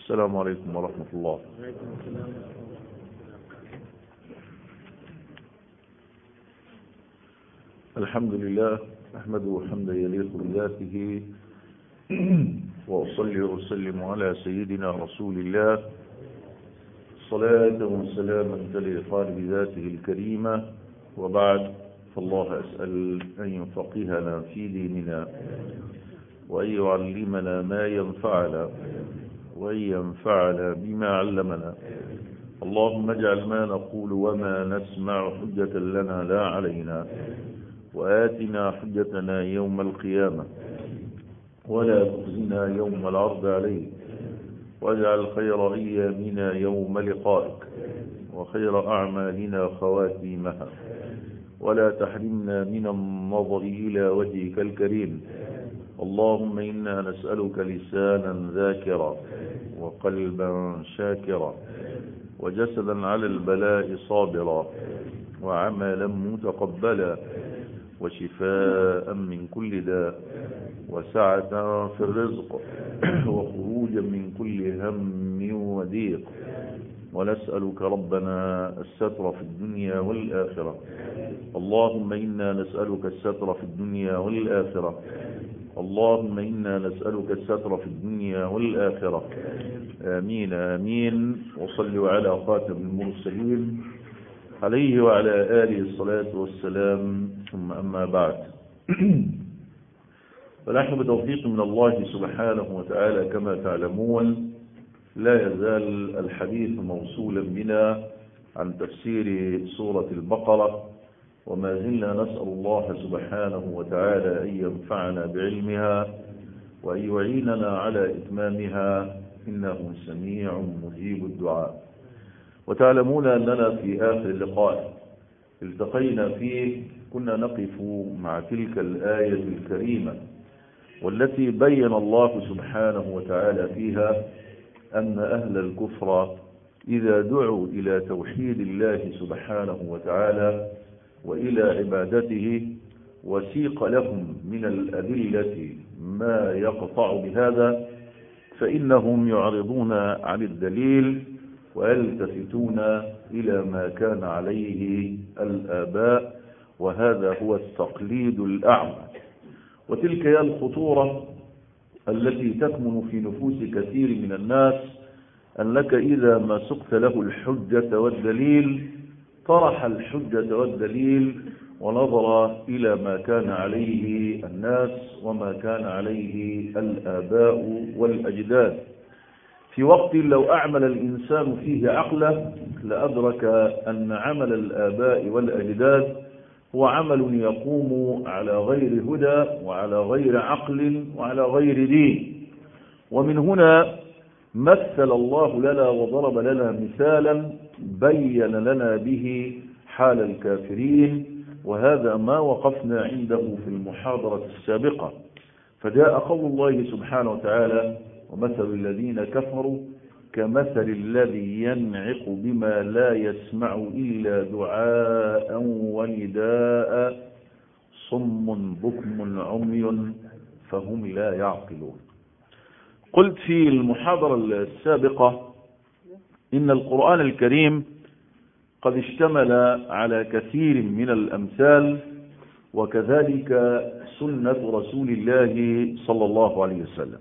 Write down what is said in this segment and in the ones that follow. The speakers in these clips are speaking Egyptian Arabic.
السلام عليكم ورحمة الله الحمد لله أحمده حمدا يليق بذاته وأصلي وأسلم على سيدنا رسول الله صلاة وسلاما تليقان بذاته الكريمة وبعد فالله أسأل أن يفقهنا في ديننا وأن يعلمنا ما ينفعنا وأن ينفعنا بما علمنا اللهم اجعل ما نقول وما نسمع حجة لنا لا علينا وآتنا حجتنا يوم القيامة ولا تخزنا يوم العرض عليك واجعل خير أيامنا يوم لقائك وخير أعمالنا خواتيمها ولا تحرمنا من النظر إلى وجهك الكريم اللهم إنا نسألك لسانا ذاكرا وقلبا شاكرا وجسدا على البلاء صابرا وعملا متقبلا وشفاء من كل داء وسعة في الرزق وخروجا من كل هم وضيق ونسألك ربنا الستر في الدنيا والآخرة اللهم إنا نسألك الستر في الدنيا والآخرة اللهم إنا نسألك الستر في الدنيا والآخرة آمين آمين وصلوا على خاتم المرسلين عليه وعلى آله الصلاة والسلام ثم أما بعد فنحن بتوفيق من الله سبحانه وتعالى كما تعلمون لا يزال الحديث موصولا بنا عن تفسير سورة البقرة وما زلنا نسأل الله سبحانه وتعالى أن ينفعنا بعلمها وأن يعيننا على إتمامها إنه سميع مجيب الدعاء وتعلمون أننا في آخر اللقاء التقينا فيه كنا نقف مع تلك الآية الكريمة والتي بين الله سبحانه وتعالى فيها أن أهل الكفر إذا دعوا إلى توحيد الله سبحانه وتعالى وإلى عبادته وسيق لهم من الأدلة ما يقطع بهذا فإنهم يعرضون عن الدليل ويلتفتون إلى ما كان عليه الآباء وهذا هو التقليد الأعمى وتلك هي الخطورة التي تكمن في نفوس كثير من الناس أنك إذا ما سقت له الحجة والدليل طرح الحجة والدليل ونظر إلى ما كان عليه الناس وما كان عليه الآباء والأجداد في وقت لو أعمل الإنسان فيه عقله لأدرك أن عمل الآباء والأجداد هو عمل يقوم على غير هدى وعلى غير عقل وعلى غير دين ومن هنا مثل الله لنا وضرب لنا مثالا بين لنا به حال الكافرين وهذا ما وقفنا عنده في المحاضرة السابقة فجاء قول الله سبحانه وتعالى ومثل الذين كفروا كمثل الذي ينعق بما لا يسمع إلا دعاء ونداء صم بكم عمي فهم لا يعقلون قلت في المحاضرة السابقة إن القرآن الكريم قد اشتمل على كثير من الأمثال وكذلك سنة رسول الله صلى الله عليه وسلم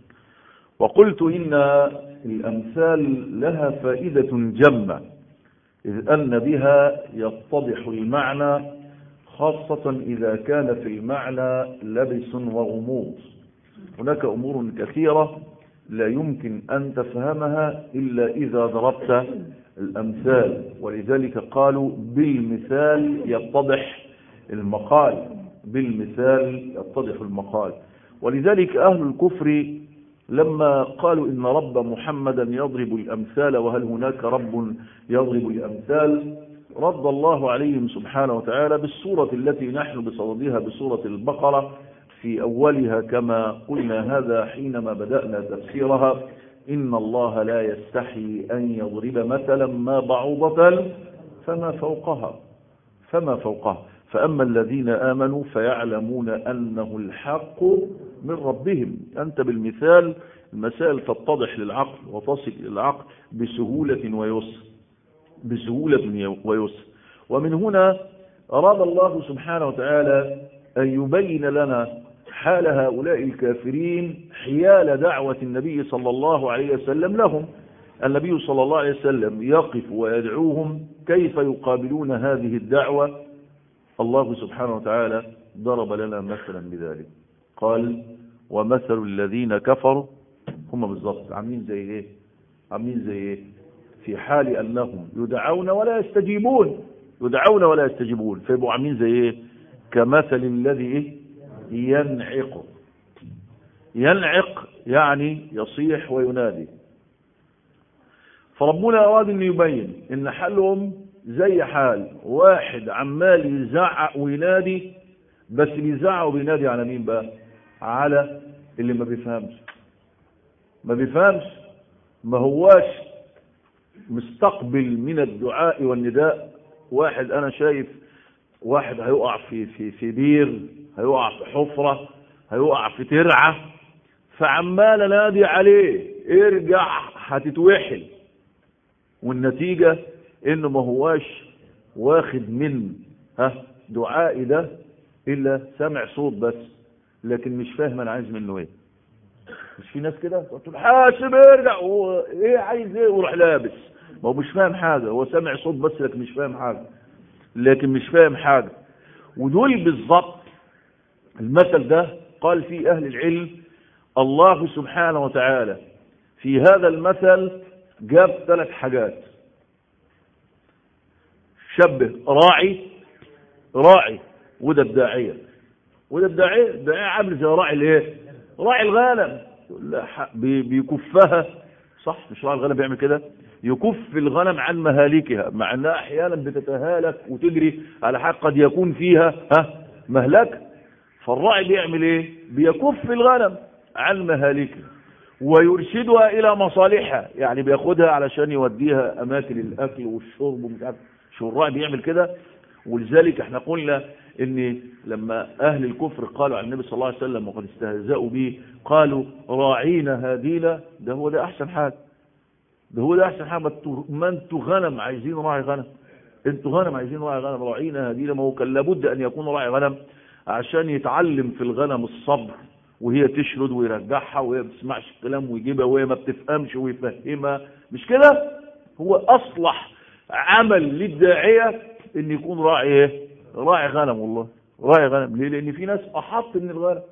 وقلت إن الأمثال لها فائدة جمة إذ أن بها يتضح المعنى خاصة إذا كان في المعنى لبس وغموض هناك أمور كثيرة لا يمكن أن تفهمها إلا إذا ضربت الأمثال ولذلك قالوا بالمثال يتضح المقال بالمثال يتضح المقال ولذلك أهل الكفر لما قالوا إن رب محمدا يضرب الأمثال وهل هناك رب يضرب الأمثال رد الله عليهم سبحانه وتعالى بالصورة التي نحن بصددها بصورة البقرة في أولها كما قلنا هذا حينما بدأنا تفسيرها إن الله لا يستحي أن يضرب مثلا ما بعوضة فما فوقها فما فوقها فأما الذين آمنوا فيعلمون أنه الحق من ربهم أنت بالمثال المسائل تتضح للعقل وتصل إلى العقل بسهولة ويسر بسهولة ويسر ومن هنا أراد الله سبحانه وتعالى أن يبين لنا حال هؤلاء الكافرين حيال دعوة النبي صلى الله عليه وسلم لهم النبي صلى الله عليه وسلم يقف ويدعوهم كيف يقابلون هذه الدعوة الله سبحانه وتعالى ضرب لنا مثلا بذلك قال ومثل الذين كفروا هم بالضبط عاملين زي ايه عاملين زي ايه في حال انهم يدعون ولا يستجيبون يدعون ولا يستجيبون فيبقوا عاملين زي ايه كمثل الذي ايه ينعق ينعق يعني يصيح وينادي فربنا أراد أن يبين إن حالهم زي حال واحد عمال يزعق وينادي بس بيزعق وبينادي على مين بقى على اللي ما بيفهمش ما بيفهمش ما هواش مستقبل من الدعاء والنداء واحد أنا شايف واحد هيقع في في في بير هيقع في حفرة هيقع في ترعة فعمال نادي عليه ارجع هتتوحل والنتيجة انه ما هواش واخد من ها دعائي ده الا سمع صوت بس لكن مش فاهم انا عايز منه ايه مش في ناس كده تقول حاسب ارجع ايه عايز ايه وروح لابس ما هو مش فاهم حاجة هو سمع صوت بس لكن مش فاهم حاجة لكن مش فاهم حاجة ودول بالظبط المثل ده قال فيه اهل العلم الله سبحانه وتعالى في هذا المثل جاب ثلاث حاجات شبه راعي راعي وده الداعية وده الداعية الداعية عامل زي راعي الايه راعي الغنم بيكفها صح مش راعي الغنم بيعمل كده يكف الغنم عن مهالكها مع انها احيانا بتتهالك وتجري على حق قد يكون فيها ها مهلك فالراعي بيعمل ايه بيكف الغنم عن مهالكها ويرشدها الى مصالحها يعني بياخدها علشان يوديها اماكن الاكل والشرب ومش عارف شو الراعي بيعمل كده ولذلك احنا قلنا ان لما اهل الكفر قالوا عن النبي صلى الله عليه وسلم وقد استهزأوا به قالوا راعينا هدينا ده هو ده احسن حاجه ده هو ده احسن حاجه ما انتوا غنم عايزين راعي غنم انتوا غنم عايزين راعي غنم راعينا هدينا ما هو كان لابد ان يكون راعي غنم عشان يتعلم في الغنم الصبر وهي تشرد ويرجعها وهي ما بتسمعش الكلام ويجيبها وهي ما بتفهمش ويفهمها مش كده هو اصلح عمل للداعيه ان يكون راعي ايه راعي غنم والله راعي غنم ليه لان في ناس احط من الغنم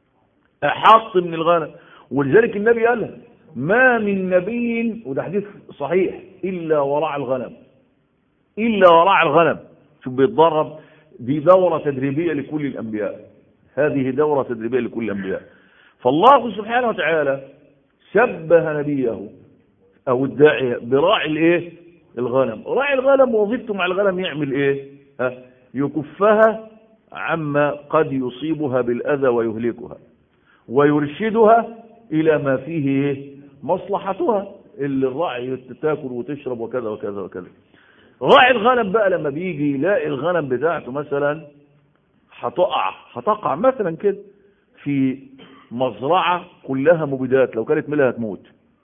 احط من الغنم ولذلك النبي قال ما من نبي وده حديث صحيح الا وراء الغنم الا وراء الغنم شوف بيتدرب دي دوره تدريبيه لكل الانبياء هذه دوره تدريبيه لكل الانبياء فالله سبحانه وتعالى شبه نبيه او الداعيه براعي الايه الغنم راعي الغنم وظيفته مع الغنم يعمل ايه ها يكفها عما قد يصيبها بالاذى ويهلكها ويرشدها الى ما فيه إيه؟ مصلحتها اللي الراعي تاكل وتشرب وكذا وكذا وكذا راعي الغنم بقى لما بيجي يلاقي الغنم بتاعته مثلا هتقع هتقع مثلا كده في مزرعة كلها مبيدات لو كانت ملها هتموت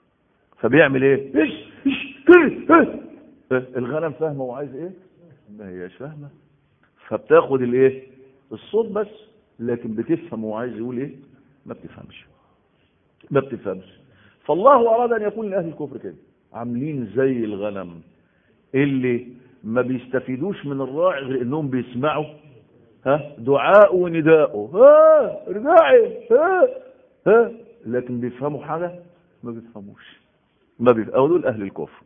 فبيعمل ايه ايش ايش كده الغنم فاهمه وعايز ايه ما هياش فاهمه فبتاخد الايه الصوت بس لكن بتفهم وعايز يقول ايه ما بتفهمش ما بتفهمش فالله اراد ان يكون لاهل الكفر كده عاملين زي الغنم اللي ما بيستفيدوش من الراعي غير انهم بيسمعوا ها دعاء ونداءه ها ارجعي ها ها لكن بيفهموا حاجه ما بيفهموش ما بيفهموا دول اهل الكفر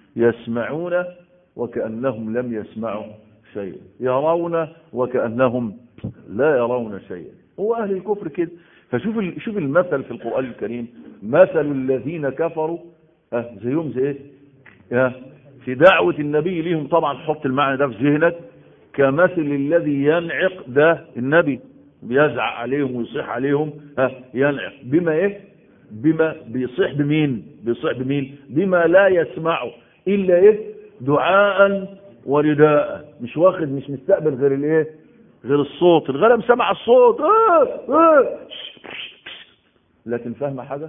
يسمعون وكأنهم لم يسمعوا شيئا يرون وكأنهم لا يرون شيئا هو أهل الكفر كده فشوف شوف المثل في القرآن الكريم مثل الذين كفروا اه زيهم زي ايه اه في دعوة النبي ليهم طبعا حط المعنى ده في ذهنك كمثل الذي ينعق ده النبي بيزعق عليهم ويصيح عليهم ها ينعق بما ايه بما بيصيح بمين بيصيح بمين بما لا يسمعه الا ايه دعاء ورداء مش واخد مش مستقبل غير الايه غير الصوت الغنم سمع الصوت آه آه لكن فاهمه حاجه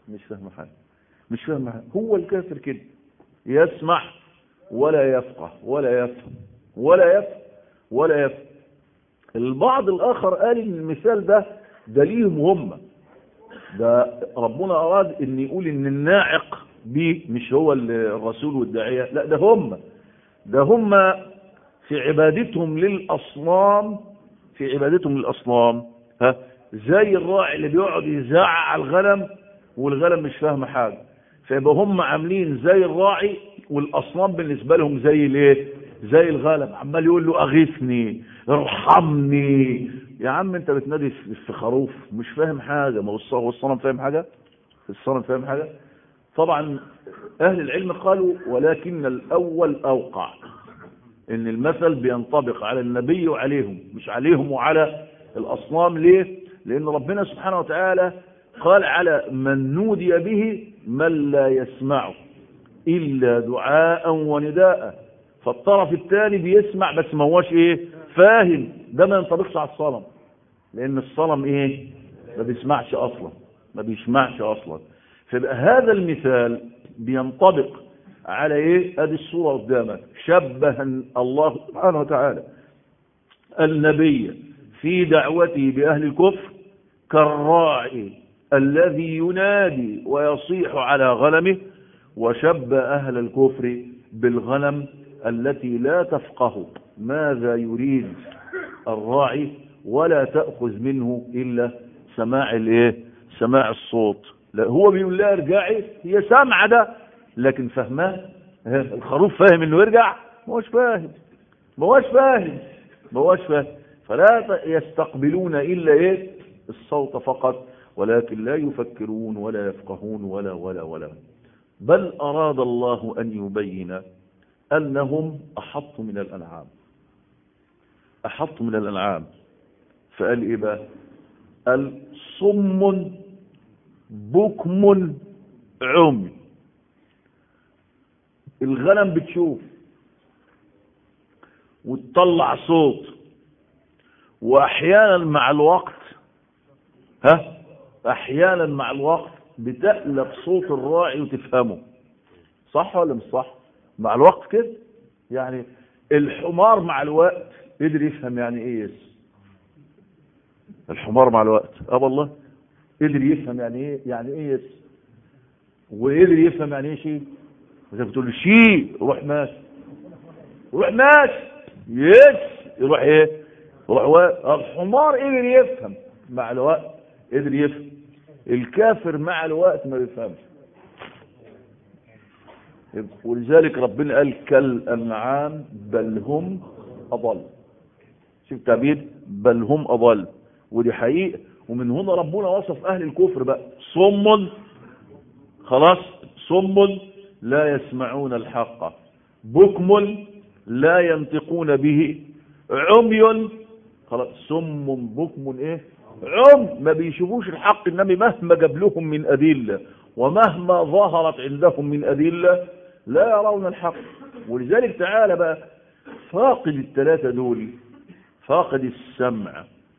مش فاهم حاجة مش فاهم حاجة هو الكافر كده يسمع ولا يفقه ولا يفهم ولا يفهم ولا يفهم البعض الآخر قال إن المثال ده ده ليهم هم ده ربنا أراد إن يقول إن الناعق بيه مش هو الرسول والداعية لا ده هم ده هم في عبادتهم للأصنام في عبادتهم للأصنام ها زي الراعي اللي بيقعد يزعق على الغنم والغنم مش فاهم حاجة فيبقى هم عاملين زي الراعي والأصنام بالنسبة لهم زي الايه زي الغنم عمال يقول له أغيثني ارحمني يا عم انت بتنادي في خروف مش فاهم حاجة ما هو الصنم فاهم حاجة الصنم فاهم حاجة طبعا أهل العلم قالوا ولكن الأول أوقع ان المثل بينطبق على النبي وعليهم مش عليهم وعلى الأصنام ليه لأن ربنا سبحانه وتعالى قال على من نودي به من لا يسمعه إلا دعاء ونداء فالطرف الثاني بيسمع بس ما هوش ايه فاهم ده ما ينطبقش على الصنم لأن الصنم ايه ما بيسمعش أصلا ما بيسمعش أصلا فيبقى هذا المثال بينطبق على ايه ادي الصورة قدامك شبه الله سبحانه وتعالى النبي في دعوته بأهل الكفر كالراعي الذي ينادي ويصيح على غنمه وشبه أهل الكفر بالغنم التي لا تفقه ماذا يريد الراعي ولا تأخذ منه إلا سماع الايه سماع الصوت لا هو بيقول لها ارجعي هي سامعة ده لكن فهمها الخروف فاهم انه يرجع ما هوش فاهم ما هوش فاهم ما هوش فاهم فلا يستقبلون إلا إيه الصوت فقط ولكن لا يفكرون ولا يفقهون ولا ولا ولا بل أراد الله أن يبين أنهم أحط من الأنعام أحط من الأنعام فقال إيه بقى قال صم بكم عمي الغنم بتشوف وتطلع صوت واحيانا مع الوقت ها احيانا مع الوقت بتقلب صوت الراعي وتفهمه صح ولا مش صح مع الوقت كده يعني الحمار مع الوقت قدر يفهم يعني ايه يس الحمار مع الوقت اه والله قدر يفهم يعني ايه يعني ايه يس وقدر يفهم يعني ايه شيء زي بتقول له شيء روح ماشي روح ماشي يس يروح ايه يروح الحمار قدر يفهم مع الوقت قدر يفهم الكافر مع الوقت ما بيفهمش ولذلك ربنا قال كالأنعام بل هم أضل شوف تعبير بل هم أضل ودي حقيقة ومن هنا ربنا وصف أهل الكفر بقى صم خلاص صم لا يسمعون الحق بكم لا ينطقون به عمي خلاص سم بكم ايه عم ما بيشوفوش الحق النبي مهما جاب لهم من أدلة ومهما ظهرت عندهم من أدلة لا يرون الحق ولذلك تعالى بقى فاقد الثلاثة دول فاقد السمع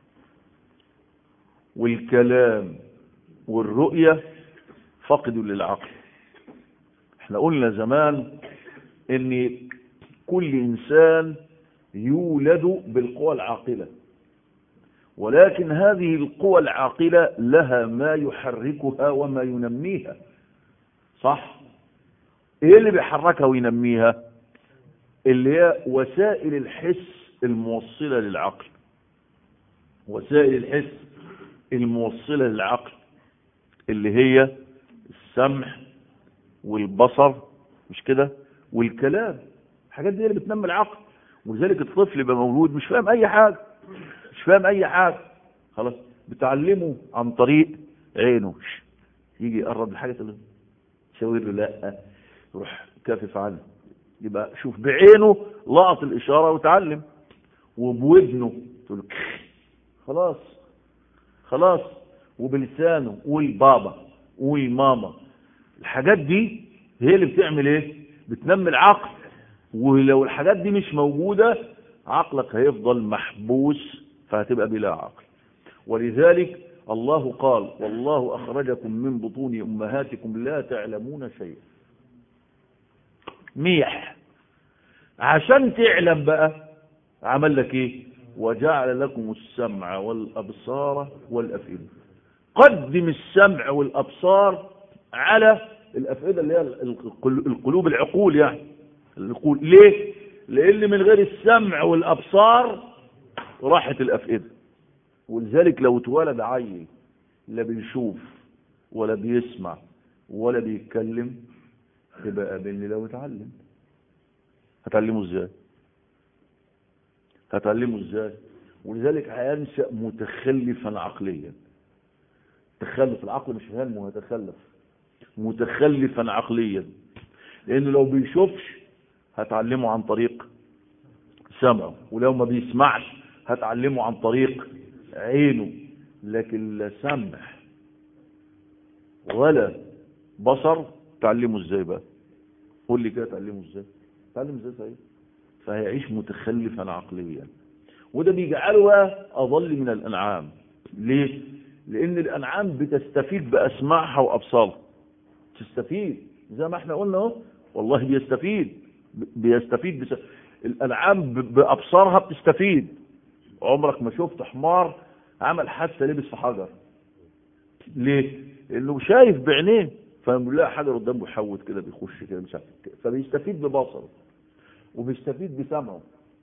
والكلام والرؤية فقدوا للعقل احنا قلنا زمان ان كل انسان يولد بالقوى العاقلة ولكن هذه القوى العاقلة لها ما يحركها وما ينميها صح ايه اللي بيحركها وينميها اللي هي وسائل الحس الموصلة للعقل وسائل الحس الموصلة للعقل اللي هي السمع والبصر مش كده والكلام الحاجات دي اللي بتنمي العقل ولذلك الطفل يبقى مولود مش فاهم اي حاجة مش فاهم اي حاجة خلاص بتعلمه عن طريق عينه يجي يقرب الحاجة تقول شاور له لا يروح كافف عنه يبقى شوف بعينه لقط الإشارة وتعلم وبودنه تقول خلاص خلاص وبلسانه والبابا والماما الحاجات دي هي اللي بتعمل ايه بتنمي العقل ولو الحاجات دي مش موجودة عقلك هيفضل محبوس فهتبقى بلا عقل ولذلك الله قال والله أخرجكم من بطون أمهاتكم لا تعلمون شيئا ميح عشان تعلم بقى عمل لك ايه وجعل لكم السمع والأبصار والأفئدة قدم السمع والأبصار على الأفئدة اللي هي القلوب العقول يعني العقول ليه لأن من غير السمع والأبصار راحت الأفئدة ولذلك لو اتولد عيل لا بيشوف ولا بيسمع ولا بيتكلم يبقى قابلني لو اتعلم هتعلمه ازاي هتعلمه ازاي ولذلك هينشأ متخلفا عقليا تخلف العقل مش فهم ويتخلف متخلفا عقليا لانه لو بيشوفش هتعلمه عن طريق سمعه ولو ما بيسمعش هتعلمه عن طريق عينه لكن لا سمع ولا بصر تعلمه ازاي بقى قول لي كده تعلمه ازاي تعلم ازاي صحيح فهيعيش متخلفا عقليا وده بيجعله بقى اضل من الانعام ليه لان الانعام بتستفيد باسماعها وابصارها تستفيد زي ما احنا قلنا اهو والله بيستفيد بيستفيد بس... الانعام بابصارها بتستفيد عمرك ما شفت حمار عمل حادثه لبس في حجر ليه لانه شايف بعينيه فلما حجر قدامه بيحوت كده بيخش كده مش عارف فبيستفيد ببصره وبيستفيد بسمعه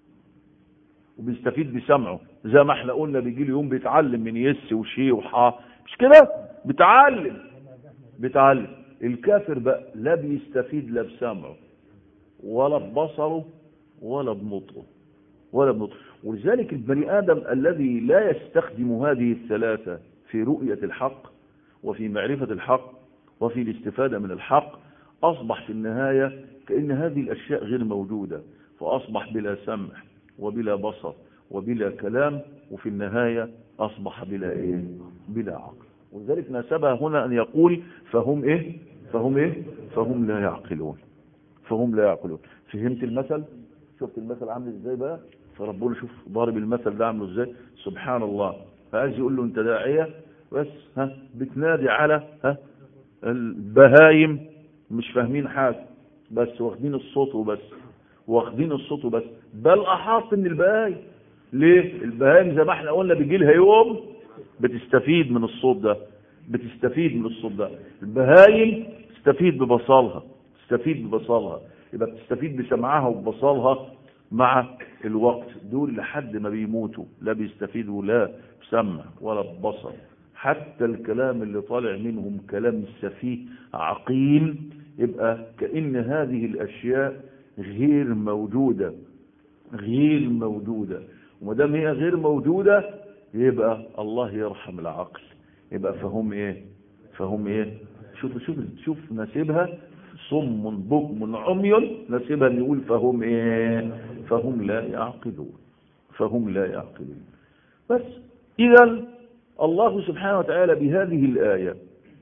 وبيستفيد بسمعه زي ما احنا قلنا بيجي له يوم بيتعلم من يس وشي وحا مش كده بيتعلم بيتعلم الكافر بقى لا بيستفيد لا بسمعه ولا ببصره ولا بنطقه ولا بنطقه ولذلك البني آدم الذي لا يستخدم هذه الثلاثة في رؤية الحق وفي معرفة الحق وفي الاستفادة من الحق أصبح في النهاية كأن هذه الأشياء غير موجودة فأصبح بلا سمع وبلا بصر وبلا كلام وفي النهاية أصبح بلا إيه بلا عقل ولذلك ناسبها هنا أن يقول فهم إيه فهم إيه فهم لا يعقلون فهم لا يعقلون فهمت المثل شفت المثل عامل ازاي بقى فربنا شوف ضارب المثل ده عامله ازاي سبحان الله فعايز يقول له انت داعية بس ها بتنادي على ها البهايم مش فاهمين حاجة بس واخدين الصوت وبس واخدين الصوت وبس بل احاط من البهايم ليه البهايم زي ما احنا قلنا بيجي لها يوم بتستفيد من الصوت ده بتستفيد من الصوت ده البهايم تستفيد ببصالها تستفيد ببصالها يبقى بتستفيد بسمعها وببصالها مع الوقت دول لحد ما بيموتوا لا بيستفيدوا لا بسمع ولا ببصر حتى الكلام اللي طالع منهم كلام سفيه عقيم يبقى كأن هذه الأشياء غير موجودة غير موجودة ومدام هي غير موجودة يبقى الله يرحم العقل يبقى فهم ايه فهم ايه شوف شوف شوف نسيبها صم بكم عمي نسيبها ان يقول فهم ايه فهم لا يعقلون فهم لا يعقلون بس اذا الله سبحانه وتعالى بهذه الآية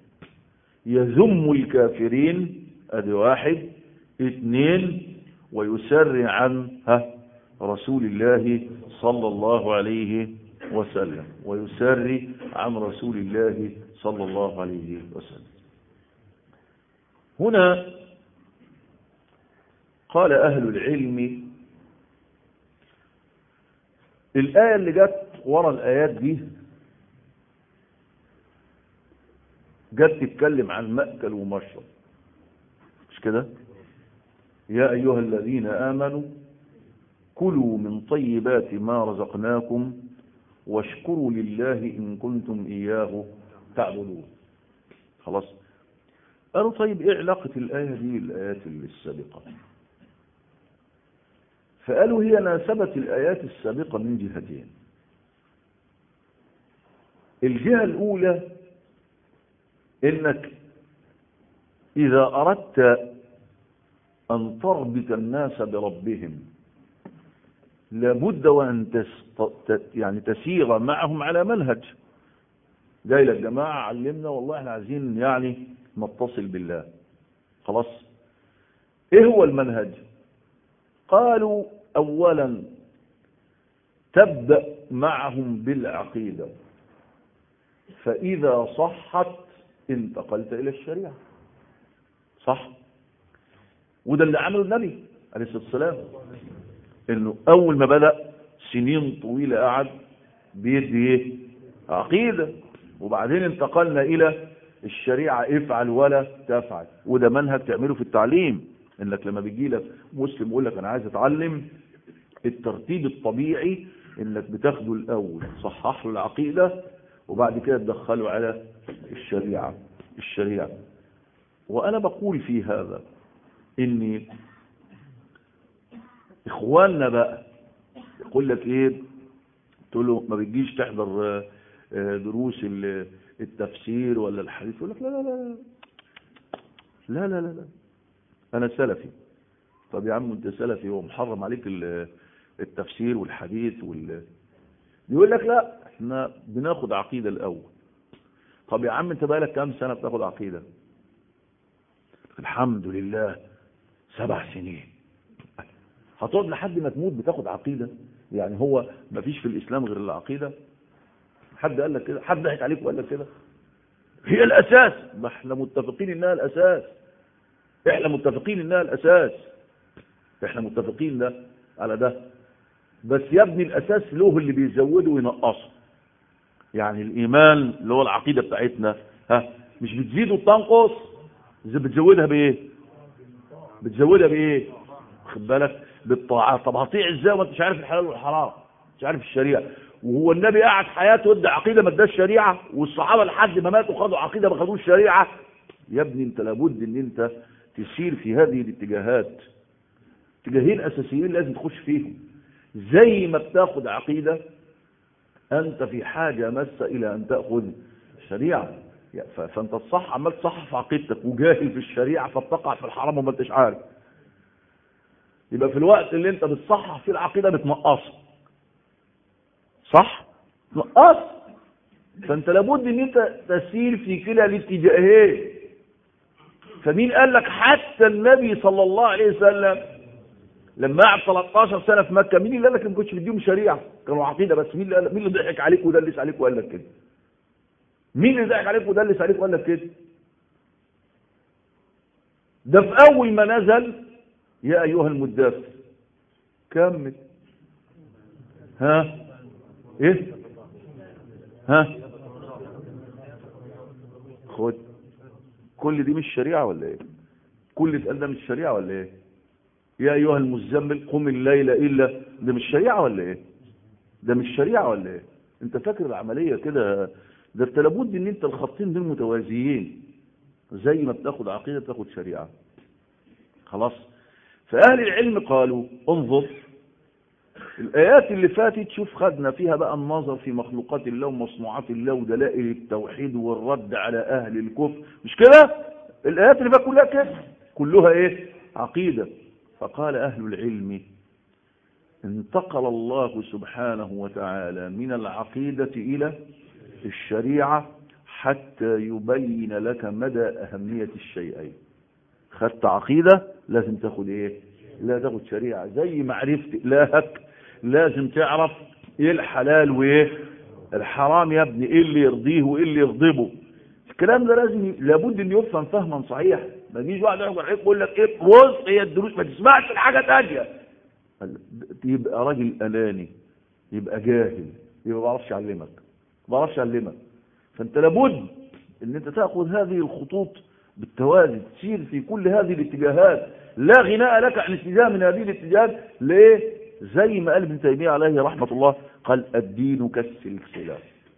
يذم الكافرين ادي واحد اثنين ويسرع عن ها رسول الله صلى الله عليه وسلم ويسري عن رسول الله صلى الله عليه وسلم هنا قال أهل العلم الآية اللي جت ورا الآيات دي جت تتكلم عن مأكل ومشرب مش كده يا أيها الذين آمنوا كلوا من طيبات ما رزقناكم واشكروا لله إن كنتم إياه تعبدون خلاص قالوا طيب إيه علاقة الآية دي بالآيات السابقة فقالوا هي ناسبت الآيات السابقة من جهتين الجهة الأولى إنك إذا أردت أن تربط الناس بربهم لابد وأن تست... يعني تسير معهم على منهج جاي لك جماعة علمنا والله احنا عايزين يعني نتصل بالله خلاص ايه هو المنهج قالوا اولا تبدأ معهم بالعقيدة فإذا صحت انتقلت إلى الشريعة صح وده اللي عمله النبي عليه الصلاة والسلام انه اول ما بدأ سنين طويلة قعد بيدي ايه عقيدة وبعدين انتقلنا الى الشريعة افعل ولا تفعل وده منهج تعمله في التعليم انك لما بيجي لك مسلم يقول لك انا عايز اتعلم الترتيب الطبيعي انك بتاخده الاول صحح له العقيدة وبعد كده تدخله على الشريعة الشريعة وانا بقول في هذا ان اخواننا بقى يقول لك ايه تقول له ما بتجيش تحضر دروس التفسير ولا الحديث يقول لك لا لا لا لا لا لا لا انا سلفي طب يا عم انت سلفي ومحرم عليك التفسير والحديث وال يقول لك لا احنا بناخد عقيدة الاول طب يا عم انت بقالك كام سنة بتاخد عقيدة الحمد لله سبع سنين هتقعد لحد ما تموت بتاخد عقيدة يعني هو ما فيش في الإسلام غير العقيدة حد قال لك كده حد ضحك عليك وقال لك كده هي الأساس ما احنا متفقين إنها الأساس احنا متفقين إنها الأساس احنا متفقين ده على ده بس يا ابني الأساس له اللي بيزوده وينقصه يعني الإيمان اللي هو العقيدة بتاعتنا ها مش بتزيد وتنقص بتزودها بإيه بتزودها بإيه خد بالك بالطاعات طب هطيع ازاي وانت مش عارف الحلال والحرام مش عارف الشريعه وهو النبي قعد حياته ادى عقيده ما اداش شريعه والصحابه لحد ما ماتوا خدوا عقيده ما خدوش شريعه يا ابني انت لابد ان انت تسير في هذه الاتجاهات اتجاهين اساسيين لازم تخش فيهم زي ما بتاخد عقيده انت في حاجه ماسه الى ان تاخذ شريعه فانت الصح عمال تصحح في عقيدتك وجاهل في الشريعه فبتقع في الحرام وما انتش عارف يبقى في الوقت اللي انت بتصحح فيه العقيدة بتنقصها صح تنقص فانت لابد ان انت تسير في كلا الاتجاهين فمين قال لك حتى النبي صلى الله عليه وسلم لما قعد 13 سنة في مكة مين اللي قال لك ما كنتش بديهم شريعة كانوا عقيدة بس مين اللي قال مين اللي ضحك عليك ودلس عليك وقال لك كده مين اللي ضحك عليك ودلس عليك وقال لك كده ده في اول ما نزل يا أيها المدثر كمل ها ايه ها خد كل دي مش شريعة ولا ايه كل اتقال ده مش شريعة ولا ايه يا أيها المزمل قم الليل إلا ده مش شريعة ولا ايه ده مش شريعة ولا ايه انت فاكر العملية كده ده انت لابد ان انت الخطين دول متوازيين زي ما بتاخد عقيدة بتاخد شريعة خلاص فأهل العلم قالوا انظر الآيات اللي فاتت شوف خدنا فيها بقى النظر في مخلوقات الله ومصنوعات الله ودلائل التوحيد والرد على أهل الكفر مش كده الآيات اللي بقى كلها كده كلها ايه عقيدة فقال أهل العلم انتقل الله سبحانه وتعالى من العقيدة إلى الشريعة حتى يبين لك مدى أهمية الشيئين خدت عقيدة لازم تاخد ايه لا تاخد شريعة زي ما عرفت إلهك لازم تعرف ايه الحلال وايه الحرام يا ابني ايه اللي يرضيه وايه اللي يغضبه الكلام ده لازم لابد ان يفهم فهما صحيحا ما يجيش واحد يحضر عليك يقول لك ايه بص هي الدروس ما تسمعش الحاجه ثانيه يبقى راجل اناني يبقى جاهل يبقى ما بعرفش يعلمك ما بعرفش يعلمك فانت لابد ان انت تاخذ هذه الخطوط بالتوازي تسير في كل هذه الاتجاهات لا غناء لك عن اتجاه من هذه الاتجاهات ليه زي ما قال ابن تيمية عليه رحمة الله قال الدين كالسلسلة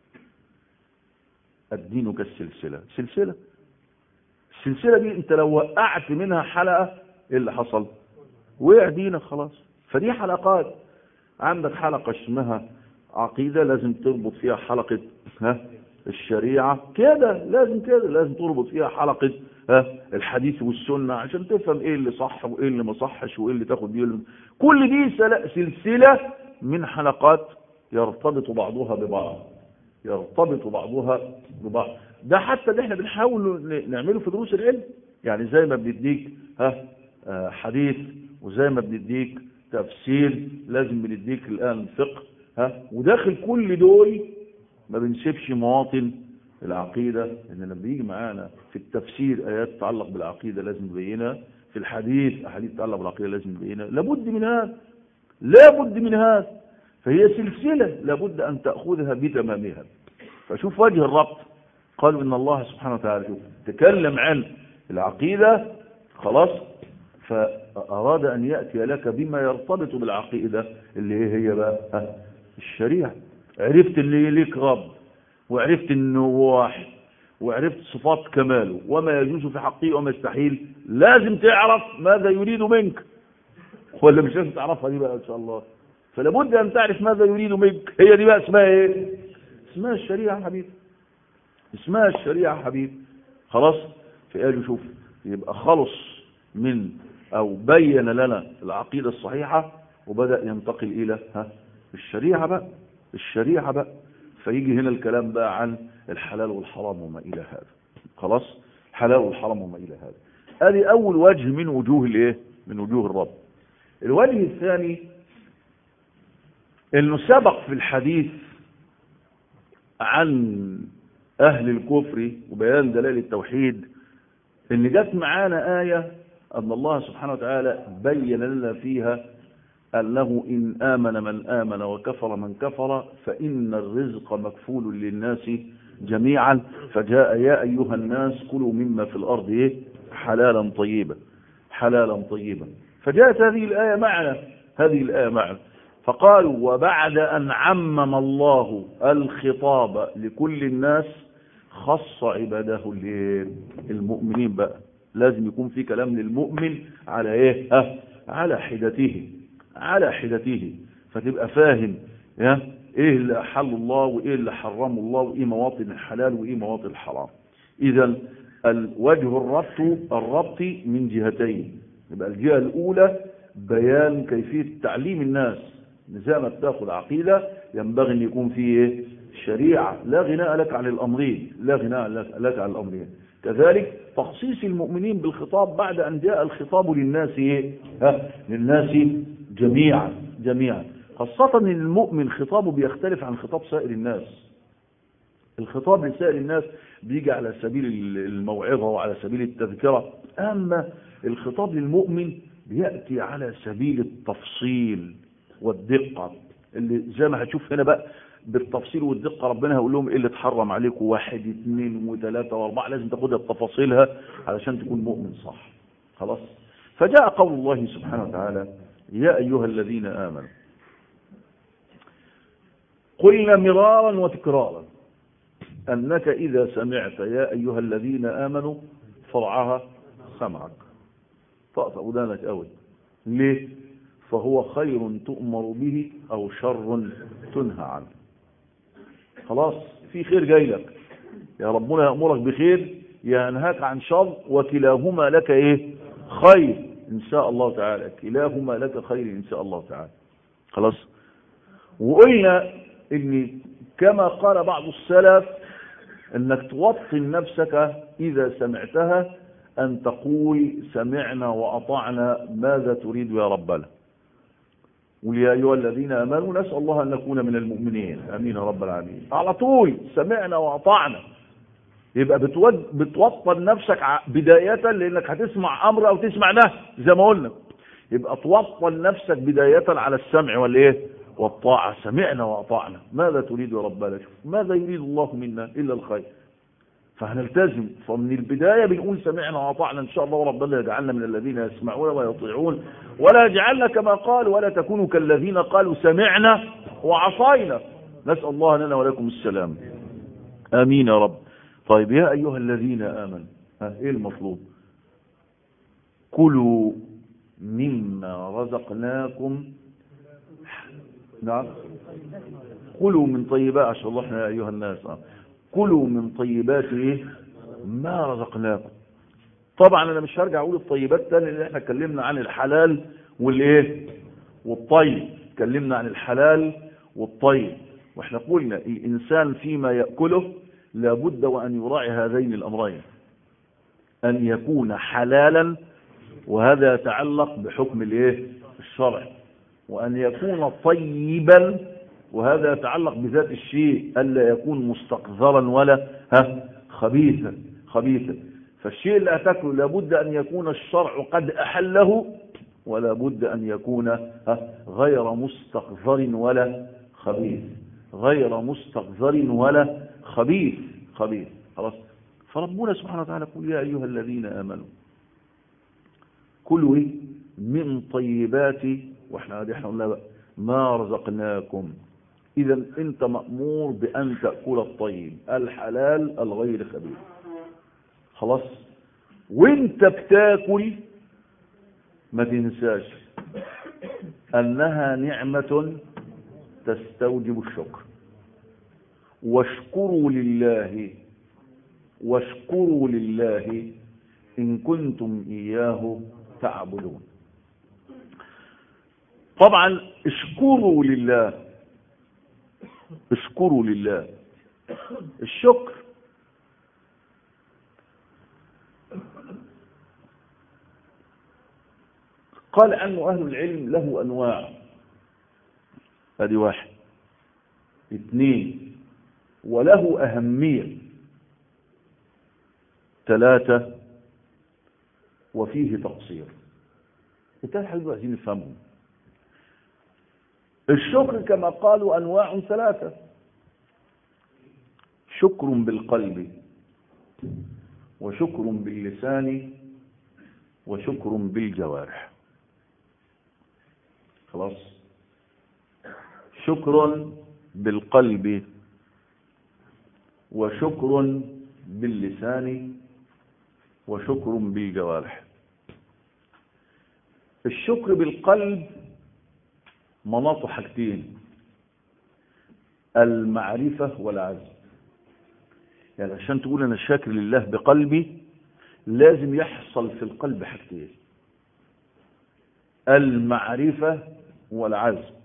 الدين كالسلسلة سلسلة السلسلة دي انت لو وقعت منها حلقة ايه اللي حصل وقع دينك خلاص فدي حلقات عندك حلقة اسمها عقيدة لازم تربط فيها حلقة ها الشريعة كده لازم كده لازم تربط فيها حلقة ها الحديث والسنة عشان تفهم ايه اللي صح وايه اللي ما صحش وايه اللي تاخد بيه كل دي سلسلة من حلقات يرتبط بعضها ببعض يرتبط بعضها ببعض ده حتى اللي احنا بنحاول نعمله في دروس العلم يعني زي ما بنديك ها حديث وزي ما بنديك تفسير لازم بنديك الآن فقه ها وداخل كل دول ما بنسيبش مواطن العقيدة إن لما بيجي معانا في التفسير آيات تتعلق بالعقيدة لازم نبينها في الحديث أحاديث تتعلق بالعقيدة لازم نبينها لابد من هذا لابد من هذا فهي سلسلة لابد أن تأخذها بتمامها فشوف وجه الربط قالوا إن الله سبحانه وتعالى شوف تكلم عن العقيدة خلاص فأراد أن يأتي لك بما يرتبط بالعقيدة اللي هي هي بقى ها، الشريعة عرفت اللي ليك رب وعرفت انه هو واحد وعرفت صفات كماله وما يجوز في حقه وما يستحيل لازم تعرف ماذا يريد منك ولا مش لازم تعرفها دي بقى ان شاء الله فلا بد ان تعرف ماذا يريد منك هي دي بقى اسمها ايه اسمها الشريعه يا حبيبي اسمها الشريعه يا حبيبي خلاص فقالوا شوف يبقى خلص من او بين لنا العقيده الصحيحه وبدا ينتقل الى ها الشريعه بقى الشريعه بقى فيجي هنا الكلام بقى عن الحلال والحرام وما الى هذا خلاص الحلال والحرام وما الى هذا ادي اول وجه من وجوه الايه من وجوه الرب الوجه الثاني انه سبق في الحديث عن اهل الكفر وبيان دلائل التوحيد ان جت معانا آية ان الله سبحانه وتعالى بين لنا فيها أنه إن آمن من آمن وكفر من كفر فإن الرزق مكفول للناس جميعا فجاء يا أيها الناس كلوا مما في الأرض إيه؟ حلالا طيبا حلالا طيبا فجاءت هذه الآية معنا هذه الآية معنا فقالوا وبعد أن عمم الله الخطاب لكل الناس خص عباده المؤمنين بقى لازم يكون في كلام للمؤمن على ايه ها على حدته على حدته فتبقى فاهم يا ايه اللي احل الله وايه اللي حرمه الله وايه مواطن الحلال وايه مواطن الحرام اذا الوجه الربط الربط من جهتين يبقى الجهه الاولى بيان كيفيه تعليم الناس زي ما بتاخد عقيده ينبغي ان يكون فيه ايه شريعه لا غناء لك عن الامرين لا غناء لك عن الامرين كذلك تخصيص المؤمنين بالخطاب بعد ان جاء الخطاب للناس ايه ها للناس جميعا جميعا خاصة ان المؤمن خطابه بيختلف عن خطاب سائر الناس الخطاب لسائر الناس بيجي على سبيل الموعظة وعلى سبيل التذكرة اما الخطاب للمؤمن بيأتي على سبيل التفصيل والدقة اللي زي ما هتشوف هنا بقى بالتفصيل والدقة ربنا هيقول لهم ايه اللي اتحرم عليكم واحد اثنين وثلاثة واربعة لازم تاخدها بتفاصيلها علشان تكون مؤمن صح خلاص فجاء قول الله سبحانه وتعالى يا أيها الذين آمنوا قلنا مرارا وتكرارا أنك إذا سمعت يا أيها الذين آمنوا فرعها سمعك طأطأ ودانك قوي ليه فهو خير تؤمر به أو شر تنهى عنه خلاص في خير جاي لك يا ربنا يأمرك بخير ينهاك عن شر وكلاهما لك ايه خير ان شاء الله تعالى كلاهما لك خير ان شاء الله تعالى خلاص وقلنا ان كما قال بعض السلف انك توطن نفسك اذا سمعتها ان تقول سمعنا واطعنا ماذا تريد يا ربنا ويا ايها الذين امنوا نسال الله ان نكون من المؤمنين امين يا رب العالمين على طول سمعنا واطعنا يبقى بتود بتوطن نفسك بداية لانك هتسمع امر او تسمع نهي زي ما قلنا يبقى توطن نفسك بداية على السمع والايه والطاعة سمعنا واطعنا ماذا تريد يا ربنا شوف ماذا يريد الله منا الا الخير فهنلتزم فمن البداية بنقول سمعنا واطعنا ان شاء الله وربنا يجعلنا من الذين يسمعون ويطيعون ولا يجعلنا كما قال ولا تكونوا كالذين قالوا سمعنا وعصينا نسأل الله لنا ولكم السلام امين يا رب طيب يا أيها الذين آمنوا ها إيه المطلوب كلوا مما رزقناكم نعم كلوا من طيبات عشان الله احنا يا أيها الناس آه. كلوا من طيبات إيه ما رزقناكم طبعا أنا مش هرجع أقول الطيبات تاني لأن احنا اتكلمنا عن الحلال والإيه والطيب اتكلمنا عن الحلال والطيب واحنا قلنا الإنسان فيما يأكله لابد وأن يراعي هذين الأمرين أن يكون حلالا وهذا يتعلق بحكم الايه الشرع وأن يكون طيبا وهذا يتعلق بذات الشيء ألا يكون مستقذرا ولا ها خبيثا خبيثا فالشيء اللي هتاكله لابد أن يكون الشرع قد أحله ولا بد أن يكون ها غير مستقذر ولا خبيث غير مستقذر ولا خبيث خبيث خلاص فربنا سبحانه وتعالى يقول يا أيها الذين آمنوا كلوا من طيبات واحنا قاعدين احنا قلنا بقى ما رزقناكم اذا انت مأمور بان تأكل الطيب الحلال الغير خبيث خلاص وانت بتاكل ما تنساش انها نعمة تستوجب الشكر واشكروا لله واشكروا لله إن كنتم إياه تعبدون طبعا اشكروا لله اشكروا لله الشكر قال عنه أهل العلم له أنواع هذه واحد اثنين وله أهمية ثلاثة وفيه تقصير الثلاث حاجات عايزين نفهمهم الشكر كما قالوا أنواع ثلاثة شكر بالقلب وشكر باللسان وشكر بالجوارح خلاص شكر بالقلب وشكر باللسان وشكر بالجوارح الشكر بالقلب مناط حاجتين المعرفة والعزم يعني عشان تقول أنا شاكر لله بقلبي لازم يحصل في القلب حاجتين المعرفة والعزم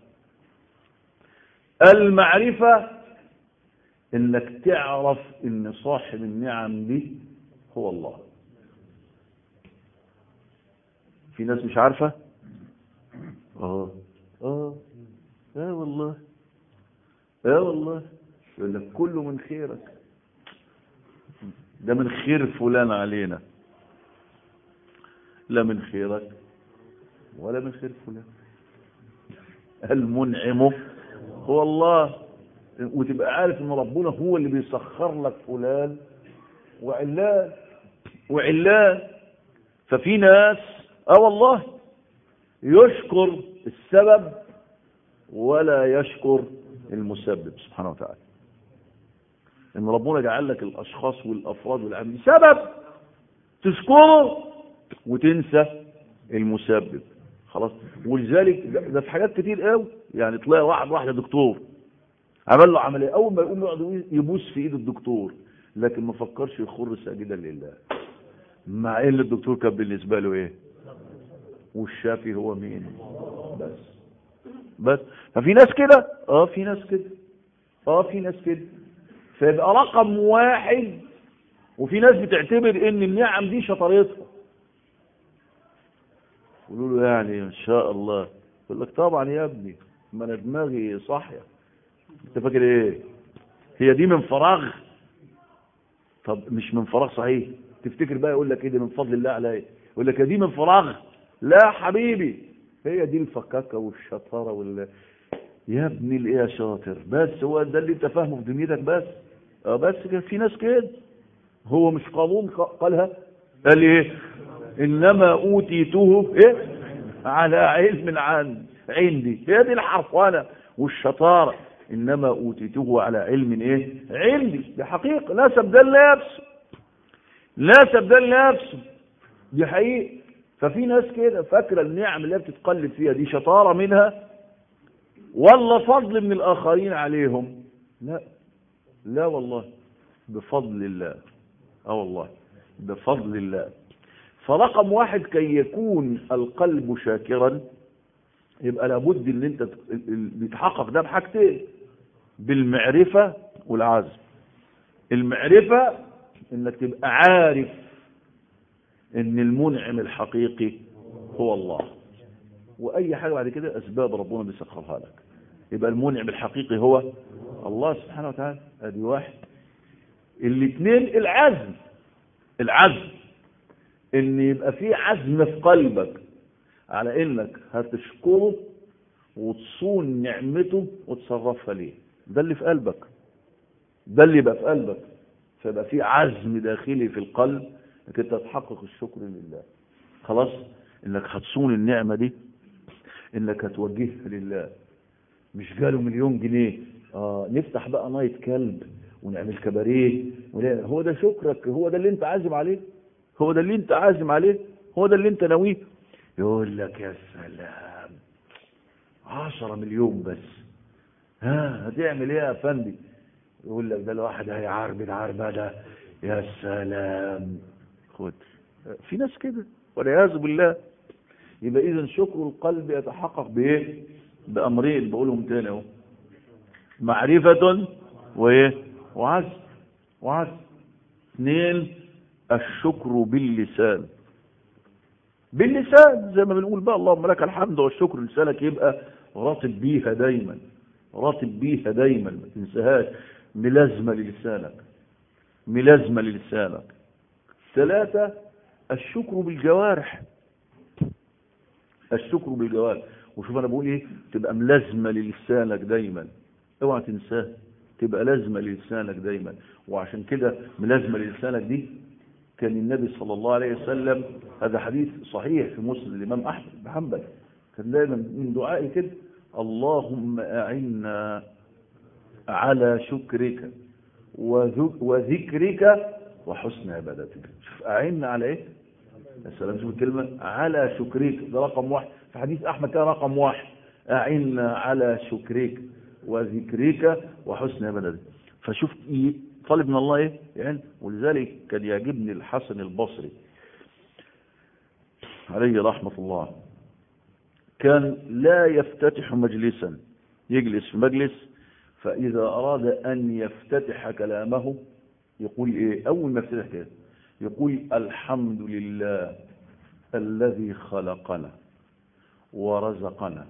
المعرفة انك تعرف ان صاحب النعم دي هو الله في ناس مش عارفة اه اه اه والله اه والله يقول لك كله من خيرك ده من خير فلان علينا لا من خيرك ولا من خير فلان المنعم هو الله وتبقى عارف ان ربنا هو اللي بيسخر لك فلان وعلان وعلان ففي ناس اه والله يشكر السبب ولا يشكر المسبب سبحانه وتعالى ان ربنا جعل لك الاشخاص والافراد والعام سبب تشكره وتنسى المسبب خلاص ولذلك ده في حاجات كتير قوي يعني تلاقي واحد واحده دكتور عمل له عمليه اول ما يقوم يقعد يبوس في ايد الدكتور لكن ما فكرش يخر ساجدا لله مع ان الدكتور كان بالنسبه له ايه والشافي هو مين بس بس ففي ناس كده اه في ناس كده اه في ناس كده فيبقى رقم واحد وفي ناس بتعتبر ان النعم دي شطارتها يقولوا له يعني ان شاء الله يقول لك طبعا يا ابني ما انا دماغي صاحيه انت فاكر ايه هي دي من فراغ طب مش من فراغ صحيح تفتكر بقى يقول لك ايه دي من فضل الله عليا يقول لك دي من فراغ لا حبيبي هي دي الفكاكه والشطاره وال يا ابني الايه يا شاطر بس هو ده اللي انت فاهمه في دنيتك بس اه بس كده في ناس كده هو مش قانون قالها قال ايه انما اوتيته ايه على علم عن عندي هي دي الحرفانه والشطاره انما اوتيته على علم ايه عندي دي حقيقه لا سبدل نفسه لا سبدل نفسه دي حقيقه ففي ناس كده فاكره النعم اللي بتتقلب فيها دي شطاره منها ولا فضل من الاخرين عليهم لا لا والله بفضل الله اه والله بفضل الله فرقم واحد كي يكون القلب شاكرا يبقى لابد ان انت بيتحقق ده بحاجتين بالمعرفة والعزم المعرفة انك تبقى عارف ان المنعم الحقيقي هو الله واي حاجة بعد كده اسباب ربنا بيسخرها لك يبقى المنعم الحقيقي هو الله سبحانه وتعالى ادي واحد الاثنين العزم العزم ان يبقى في عزم في قلبك على انك هتشكره وتصون نعمته وتصرفها ليه ده اللي في قلبك ده اللي يبقى في قلبك فيبقى في عزم داخلي في القلب انك انت تحقق الشكر لله خلاص انك هتصون النعمة دي انك هتوجهها لله مش جاله مليون جنيه آه نفتح بقى نايت كلب ونعمل كباريه ولا هو ده شكرك هو ده اللي انت عازم عليه هو ده اللي انت عازم عليه هو ده اللي انت ناويه يقول لك يا سلام عشرة مليون بس ها هتعمل ايه يا فندي يقول لك ده الواحد هيعربد عربة ده يا سلام خد في ناس كده والعياذ بالله يبقى اذا شكر القلب يتحقق بايه بامرين بقولهم تاني اهو معرفة وايه وعزم وعزم اثنين الشكر باللسان باللسان زي ما بنقول بقى اللهم لك الحمد والشكر لسانك يبقى راتب بيها دايما راتب بيها دايما ما تنساهاش ملازمة للسانك ملازمة للسانك ثلاثة الشكر بالجوارح الشكر بالجوارح وشوف انا بقول ايه تبقى ملازمة للسانك دايما اوعى تنساه تبقى لازمة للسانك دايما وعشان كده ملازمة للسانك دي كان النبي صلى الله عليه وسلم هذا حديث صحيح في مسلم الإمام أحمد بن حنبل كان دايما من دعائي كده اللهم أعنا على شكرك وذكرك وحسن عبادتك شوف أعنا على إيه يا سلام شوف الكلمة على شكرك ده رقم واحد في حديث أحمد كان رقم واحد أعنا على شكرك وذكرك وحسن عبادتك فشوف طالب من الله ايه يعني ولذلك كان يعجبني الحسن البصري عليه رحمة الله كان لا يفتتح مجلسا يجلس في مجلس فإذا أراد أن يفتتح كلامه يقول إيه أول ما يفتتح كده يقول الحمد لله الذي خلقنا ورزقنا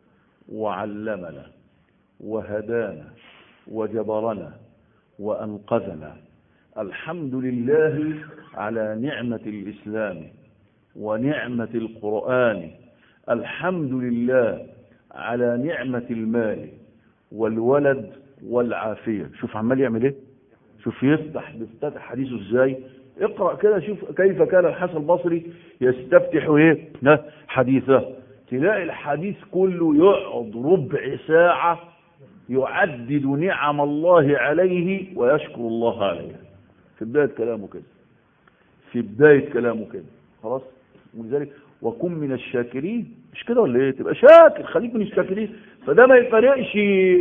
وعلمنا وهدانا وجبرنا وأنقذنا الحمد لله على نعمة الإسلام ونعمة القرآن الحمد لله على نعمة المال والولد والعافية شوف عمال يعمل ايه شوف يفتح بيفتتح حديثه ازاي اقرأ كده شوف كيف كان الحسن البصري يستفتح ايه حديثه تلاقي الحديث كله يقعد ربع ساعة يعدد نعم الله عليه ويشكر الله عليها في بداية كلامه كده في بداية كلامه كده خلاص ولذلك وكن من الشاكرين مش كده ولا ايه تبقى شاكر خليك من الشاكرين فده ما يفرقش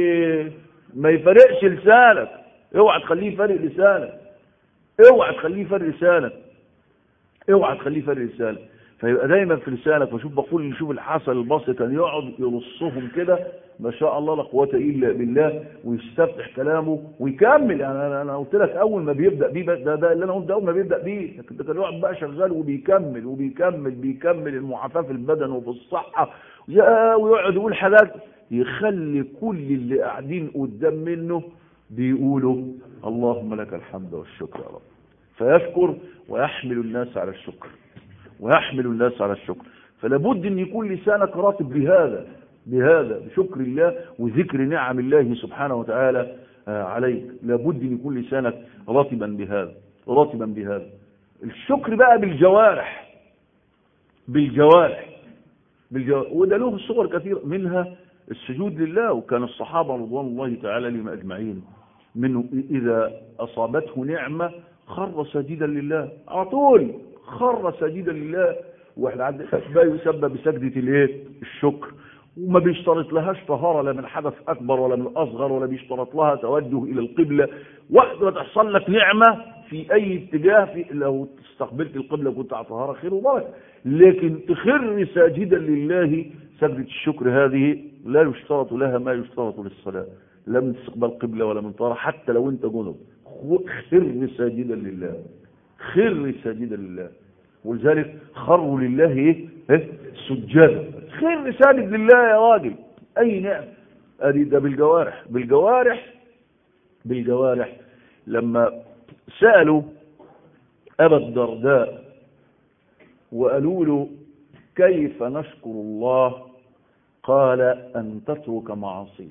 ما يفرقش لسانك اوعى تخليه يفرق لسانك اوعى تخليه يفرق لسانك اوعى تخليه يفرق لسانك فيبقى دايما في لسانك وشوف بقول شوف الحسن البصري كان يقعد يرصهم كده ما شاء الله لا قوه الا بالله ويستفتح كلامه ويكمل يعني انا انا قلت لك اول ما بيبدا بيه ده ده اللي انا قلت اول ما بيبدا بيه لكن ده كان يقعد بقى شغال وبيكمل وبيكمل بيكمل المعافاه في البدن وفي الصحه ويقعد يقول حاجات يخلي كل اللي قاعدين قدام منه بيقولوا اللهم لك الحمد والشكر يا رب فيشكر ويحمل الناس على الشكر ويحمل الناس على الشكر فلابد ان يكون لسانك راتب بهذا بهذا بشكر الله وذكر نعم الله سبحانه وتعالى عليك لابد ان يكون لسانك راتبا بهذا راتبا بهذا الشكر بقى بالجوارح بالجوارح بالجوارح وده له صور كثيرة منها السجود لله وكان الصحابة رضوان الله تعالى لهم أجمعين منه إذا أصابته نعمة خر سجدا لله على طول خر سجدا لله واحنا عندنا ما يسمى بسجدة الايه الشكر وما بيشترط لهاش طهارة لا من حدث أكبر ولا من أصغر ولا بيشترط لها توجه إلى القبلة وقت ما تحصل لك نعمة في أي اتجاه في لو استقبلت القبلة كنت على طهارة خير وبركة لكن تخر ساجدا لله سجدة الشكر هذه لا يشترط لها ما يشترط للصلاة لا من استقبال قبلة ولا من طهارة حتى لو أنت جنب خر ساجدا لله خر ساجدا لله ولذلك خروا لله ايه, إيه؟ سجادا خر ساجد لله يا راجل اي نعم ادي ده بالجوارح بالجوارح بالجوارح لما سألوا أبا الدرداء وقالوا له كيف نشكر الله قال أن تترك معاصيه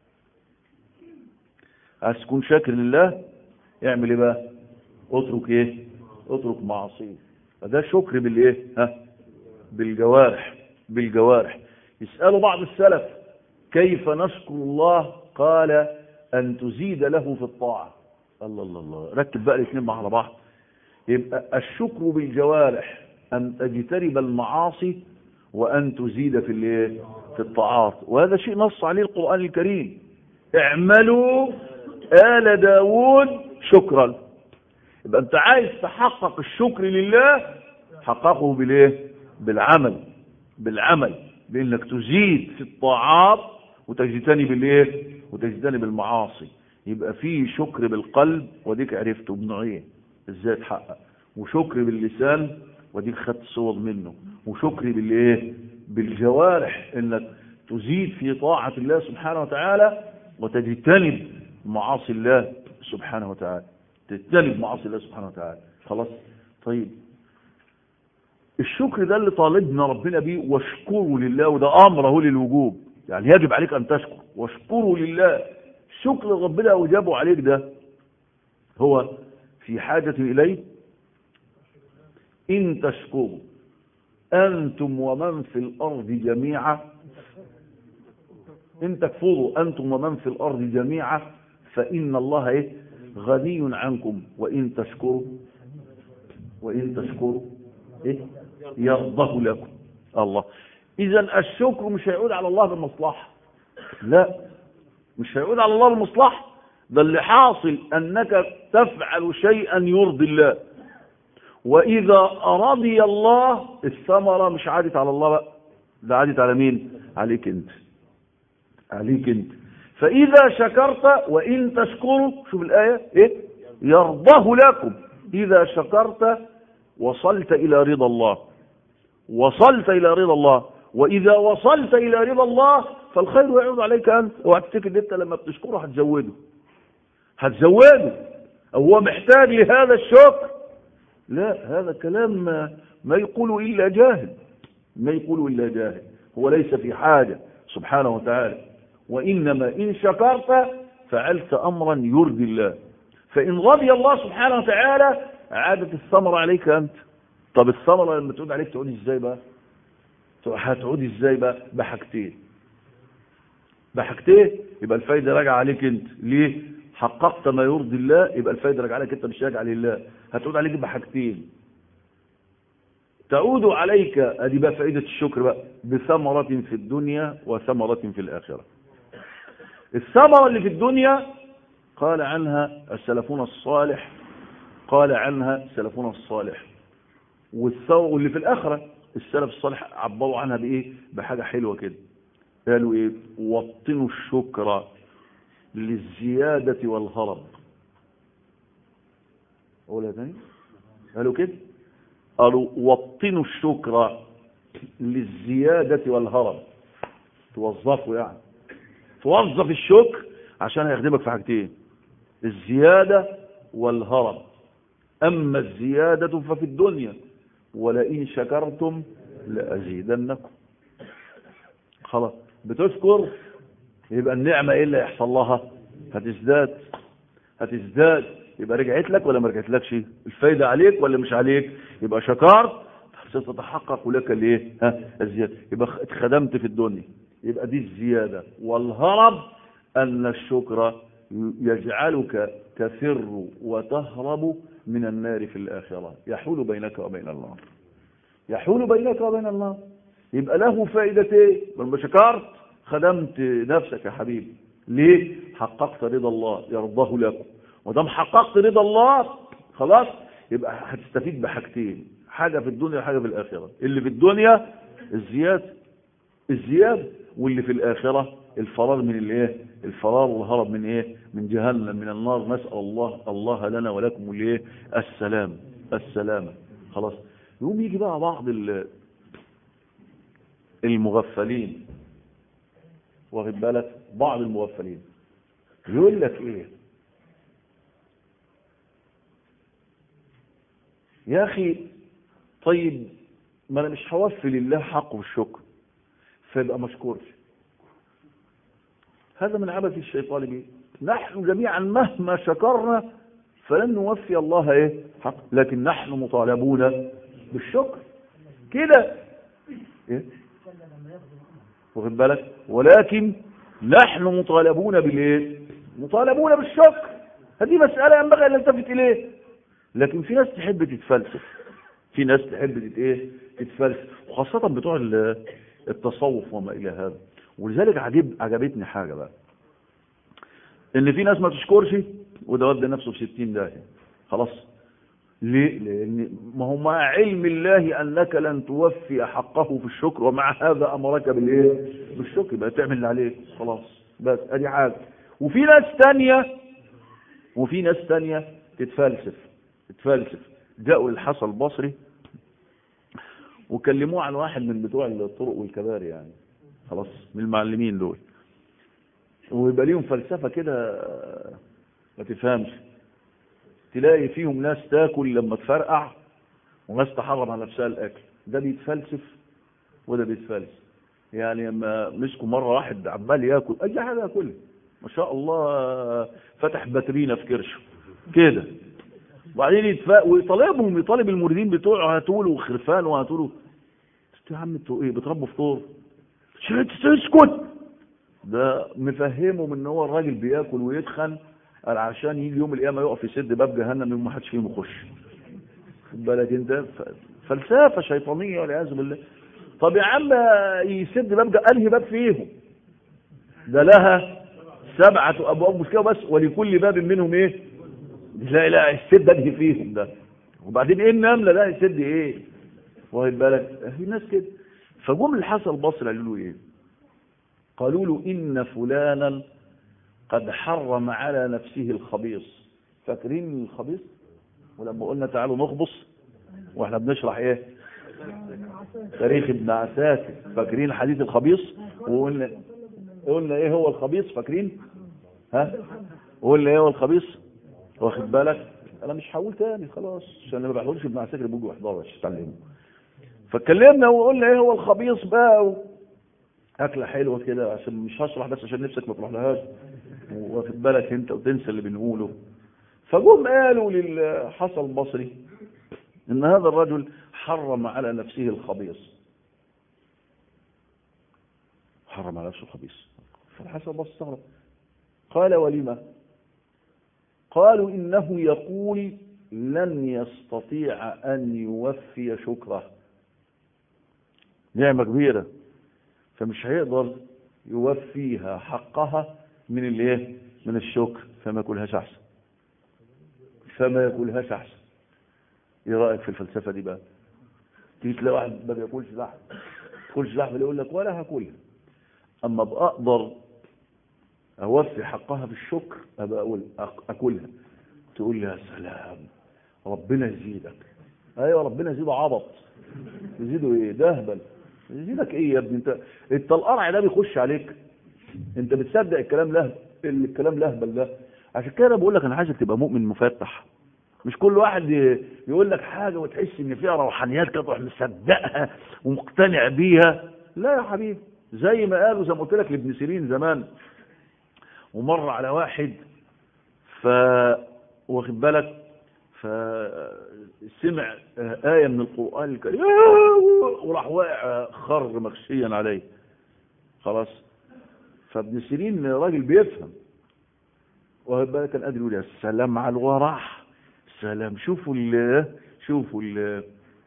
عايز تكون شاكر لله اعمل ايه بقى اترك ايه اترك معاصيه فده شكر بالايه ها بالجوارح بالجوارح يسألوا بعض السلف كيف نشكر الله قال أن تزيد له في الطاعة الله الله الله ركب بقى الاثنين مع بعض يبقى الشكر بالجوارح أن تجتنب المعاصي وأن تزيد في الايه في الطاعات وهذا شيء نص عليه القرآن الكريم اعملوا آل داود شكرا يبقى انت عايز تحقق الشكر لله حققه بالايه بالعمل بالعمل بانك تزيد في الطاعات وتجتنب الايه وتجتنب المعاصي يبقى في شكر بالقلب وديك عرفته بنوعين ازاي تحقق وشكر باللسان وديك خدت صور منه وشكر بالايه بالجوارح انك تزيد في طاعة الله سبحانه وتعالى وتجتنب معاصي الله سبحانه وتعالى تجتنب معاصي الله سبحانه وتعالى خلاص طيب الشكر ده اللي طالبنا ربنا بيه واشكره لله وده امره للوجوب يعني يجب عليك ان تشكر واشكره لله الشكر اللي ربنا اوجبه عليك ده هو في حاجة اليه ان تشكروا انتم ومن في الارض جميعا ان تكفروا انتم ومن في الارض جميعا فان الله ايه غني عنكم وان تشكروا وان تشكروا ايه يرضه لكم الله اذا الشكر مش هيعود على الله بالمصلحه لا مش هيعود على الله بالمصلحه ده اللي حاصل انك تفعل شيئا يرضي الله واذا رضي الله الثمره مش عادت على الله بقى ده عادت على مين عليك انت عليك انت فاذا شكرت وان تشكروا شوف الايه ايه يرضه لكم اذا شكرت وصلت الى رضا الله وصلت الى رضا الله واذا وصلت الى رضا الله فالخير يعود عليك انت اوعى تفتكر ان انت لما بتشكره هتزوده هتزوده او هو محتاج لهذا الشكر لا هذا كلام ما, ما يقول الا جاهل ما يقول الا جاهل هو ليس في حاجه سبحانه وتعالى وانما ان شكرت فعلت امرا يرضي الله فان رضي الله سبحانه وتعالى عادت الثمره عليك انت طب الثمره لما تعود عليك تعود ازاي بقى هتعود ازاي بقى بحاجتين بحاجتين يبقى الفايده راجعه عليك انت ليه حققت ما يرضي الله يبقى الفايده راجعه عليك انت مش راجعه لله هتعود عليك بحاجتين تعود عليك ادي بقى فائده الشكر بقى بثمره في الدنيا وثمره في الاخره الثمره اللي في الدنيا قال عنها السلفون الصالح قال عنها سلفنا الصالح واللي في الآخرة السلف الصالح عبروا عنها بإيه بحاجة حلوة كده قالوا إيه وطنوا الشكر للزيادة والهرب أولا تاني قالوا كده قالوا وطنوا الشكر للزيادة والهرب توظفوا يعني توظف الشكر عشان هيخدمك في حاجتين الزيادة والهرب أما الزيادة ففي الدنيا ولئن شكرتم لأزيدنكم خلاص بتشكر يبقى النعمة ايه اللي يحصل لها هتزداد هتزداد يبقى رجعت لك ولا ما رجعت لكش الفايدة عليك ولا مش عليك يبقى شكرت ستتحقق لك الايه ها الزيادة يبقى اتخدمت في الدنيا يبقى دي الزيادة والهرب أن الشكر يجعلك تفر وتهرب من النار في الآخرة يحول بينك وبين الله يحول بينك وبين الله يبقى له فائدتين لما شكرت خدمت نفسك يا حبيبي ليه حققت رضا الله يرضاه لكم ودام حققت رضا الله خلاص يبقى هتستفيد بحاجتين حاجة في الدنيا وحاجة في الآخرة اللي في الدنيا الزيادة الزيادة واللي في الآخرة الفرار من الايه الفرار والهرب من ايه من جهنم من النار نسأل الله الله لنا ولكم الايه السلام السلامة خلاص يقوم يجي بقى بعض المغفلين واخد بالك بعض المغفلين يقول لك ايه يا اخي طيب ما انا مش هوفي لله حقه بالشكر فيبقى مشكور هذا من عبث الشيطان به نحن جميعا مهما شكرنا فلن نوفي الله ايه حق لكن نحن مطالبون بالشكر كده إيه؟ واخد بالك ولكن نحن مطالبون بالايه مطالبون بالشكر هذه مسألة ينبغي أن نلتفت إليه لكن في ناس تحب تتفلسف في ناس تحب تت ايه تتفلسف وخاصة بتوع التصوف وما إلى هذا ولذلك عجب عجبتني حاجة بقى ان في ناس ما تشكرش وده ودى نفسه في 60 داهية خلاص ليه لان ما هو مع علم الله انك لن توفي حقه في الشكر ومع هذا امرك بالايه بالشكر يبقى تعمل اللي عليك خلاص بس ادي حاجه وفي ناس تانية وفي ناس تانية تتفلسف تتفلسف جاءوا للحسن البصري وكلموه عن واحد من بتوع الطرق والكباري يعني خلاص من المعلمين دول ويبقى ليهم فلسفة كده ما تفهمش تلاقي فيهم ناس تاكل لما تفرقع وناس تحرم على نفسها الاكل ده بيتفلسف وده بيتفلسف يعني لما مسكوا مره واحد عمال ياكل اي حاجه ياكلها ما شاء الله فتح باترينا في كرشه كده وبعدين يتفاق ويطالبهم يطالب المريدين بتوعه هاتوا له خرفان وهاتوا له يا عم انتوا ايه بتربوا فطور اسكت ده مفهمهم ان هو الراجل بياكل ويتخن قال عشان يجي يوم القيامه يقف يسد باب جهنم وما حدش فيهم يخش خد بالك انت فلسفه شيطانيه والعياذ بالله طب يا عم يسد باب انهي باب فيهم ده لها سبعه ابواب مشكله بس ولكل باب منهم ايه لا لا السد انهي فيهم ده وبعدين ايه النمله لا السد ايه واخد بالك في ناس كده فجم الحسن البصري قالوا له ايه قالوا له ان فلانا قد حرم على نفسه الخبيص فاكرين الخبيص ولما قلنا تعالوا نخبص واحنا بنشرح ايه تاريخ ابن عساكر فاكرين حديث الخبيص وقلنا قلنا ايه هو الخبيص فاكرين ها قلنا ايه هو الخبيص واخد بالك انا مش هقول تاني خلاص عشان ما بحاولش ابن عساكر بيجوا يحضروا عشان يتعلموا فاتكلمنا وقلنا ايه هو الخبيص بقى و... اكله حلوه كده عشان مش هشرح بس عشان نفسك ما تروحلهاش واخد بالك انت وتنسى اللي بنقوله فجم قالوا للحسن البصري ان هذا الرجل حرم على نفسه الخبيص حرم على نفسه الخبيص فالحسن البصري استغرب قال ولما قالوا انه يقول لن يستطيع ان يوفي شكره نعمه كبيره فمش هيقدر يوفيها حقها من الايه من الشكر فما ياكلهاش احسن فما ياكلهاش احسن ايه رايك في الفلسفه دي بقى تيجي تلاقي واحد ما بياكلش لحم ما بياكلش لحم يقول لك ولا هاكلها اما ابقى اقدر اوفي حقها بالشكر ابقى اقول اكلها تقول لي يا سلام ربنا يزيدك ايوه ربنا يزيده عبط يزيده ايه ده هبل يزيدك ايه يا ابني انت انت القرع ده بيخش عليك انت بتصدق الكلام له الكلام لهبل ده عشان كده انا بقول لك انا عايزك تبقى مؤمن مفتح مش كل واحد يقول لك حاجه وتحس ان فيها روحانيات كده تروح مصدقها ومقتنع بيها لا يا حبيبي زي ما قالوا زي ما قلت لك لابن سيرين زمان ومر على واحد ف واخد بالك فسمع آية من القرآن الكريم وراح واقع خر مغشيا عليه خلاص فابن سيرين راجل بيفهم واخد بالك كان قادر يقول يا سلام على الورع سلام شوفوا ال شوفوا ال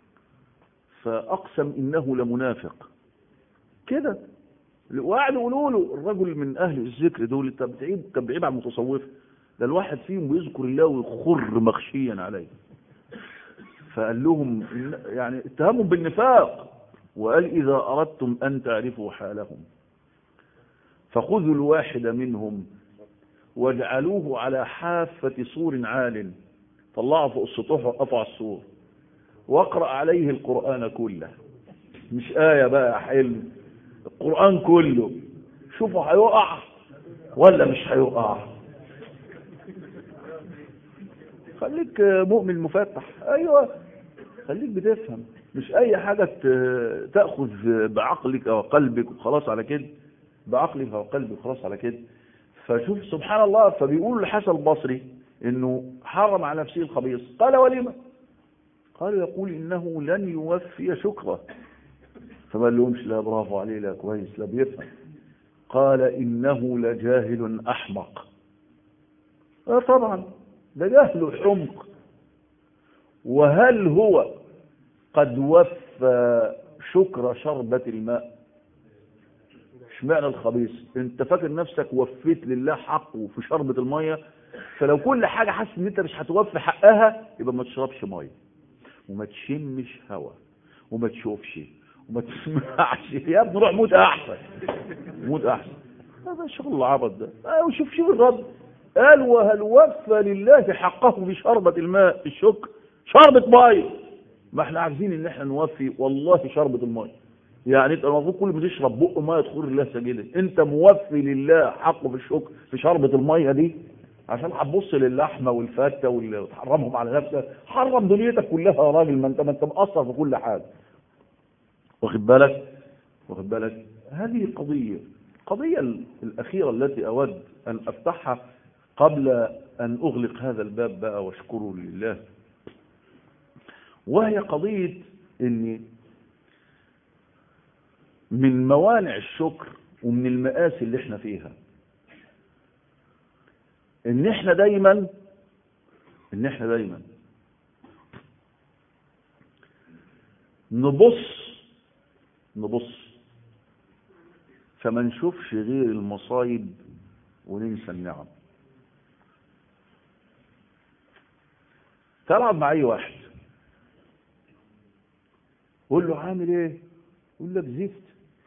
فأقسم إنه لمنافق كده وقعدوا يقولوا له الرجل من أهل الذكر دول انت بتعيب كان بعيب عن المتصوف ده الواحد فيهم بيذكر الله ويخر مخشيا عليه فقال لهم يعني اتهمهم بالنفاق وقال إذا أردتم أن تعرفوا حالهم فخذوا الواحد منهم واجعلوه على حافة سور عال طلعوا فوق السطوح وقفوا على السور واقرأ عليه القرآن كله مش آية بقى حلم القرآن كله شوفوا هيقع ولا مش هيقع خليك مؤمن مفتح ايوه خليك بتفهم مش اي حاجة ت- تأخذ بعقلك او قلبك وخلاص على كده بعقلك او قلبك وخلاص على كده فشوف سبحان الله فبيقول الحسن البصري انه حرم على نفسه الخبيث قال ولما قال يقول انه لن يوفي شكره فما قال لهمش لا برافو عليه لا كويس لا بيفهم قال انه لجاهل احمق اه طبعا ده جهل حمق وهل هو قد وفى شكر شربة الماء اشمعنى الخبيث انت فاكر نفسك وفيت لله حقه في شربة المية فلو كل حاجة حاسس ان انت مش هتوفي حقها يبقى ما تشربش مية وما تشمش هوا وما تشوفش وما تسمعش يا ابني روح موت احسن موت احسن هذا شغل العبط ده اه وشوف شوف الرد قال وهل وفى لله حقه بشربة الماء الشكر شربة مية ما احنا عايزين ان احنا نوفي والله شربة المية يعني انت المفروض كل ما تشرب بق ميه تخر الله سجدا انت موفي لله حقه في الشكر في شربة المية دي عشان هتبص للحمة والفتة واللي وتحرمهم على نفسك حرم دنيتك كلها يا راجل ما انت ما انت مقصر في كل حاجة واخد بالك واخد بالك هذه قضية القضية الأخيرة التي أود أن أفتحها قبل أن أغلق هذا الباب بقى واشكره لله وهي قضية أن من موانع الشكر ومن المآسي اللي احنا فيها ان احنا دايما ان احنا دايما نبص نبص فما نشوفش غير المصايب وننسى النعم تلعب مع اي واحد قول له عامل ايه يقول لك زفت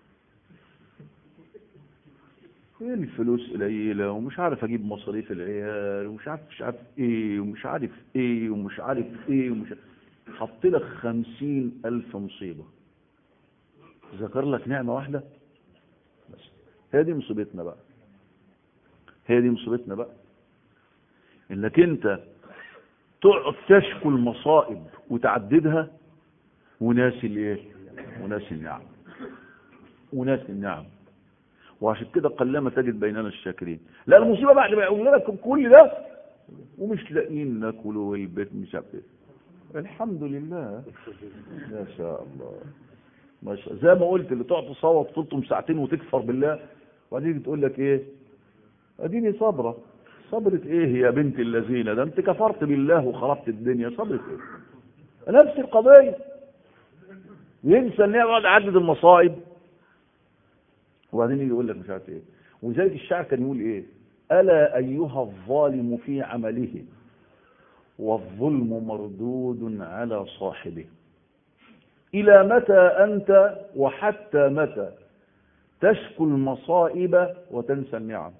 الفلوس قليلة ومش عارف اجيب مصاريف العيال ومش عارف مش عارف ايه ومش عارف ايه ومش عارف ايه ومش حط لك خمسين الف مصيبة ذكر لك نعمة واحدة بس هي دي مصيبتنا بقى هي دي مصيبتنا بقى انك انت تقعد تشكو المصائب وتعددها وناسي الايه وناسي النعم وناسي النعم وعشان كده قلما تجد بيننا الشاكرين لا المصيبه بعد ما يقول لك كل ده ومش لاقيين ناكل والبيت مش عارف ايه الحمد لله ما شاء الله ما شاء زي ما قلت اللي تقعد تصوت تلطم ساعتين وتكفر بالله وبعدين تقول لك ايه اديني صبره صبرة ايه يا بنت الذين ده انت كفرت بالله وخربت الدنيا صبرة ايه نفس القضيه ينسى ان يقعد يعدد المصائب وبعدين يجي يقول لك مش عارف ايه وزي الشعر كان يقول ايه الا ايها الظالم في عمله والظلم مردود على صاحبه الى متى انت وحتى متى تشكو المصائب وتنسى النعم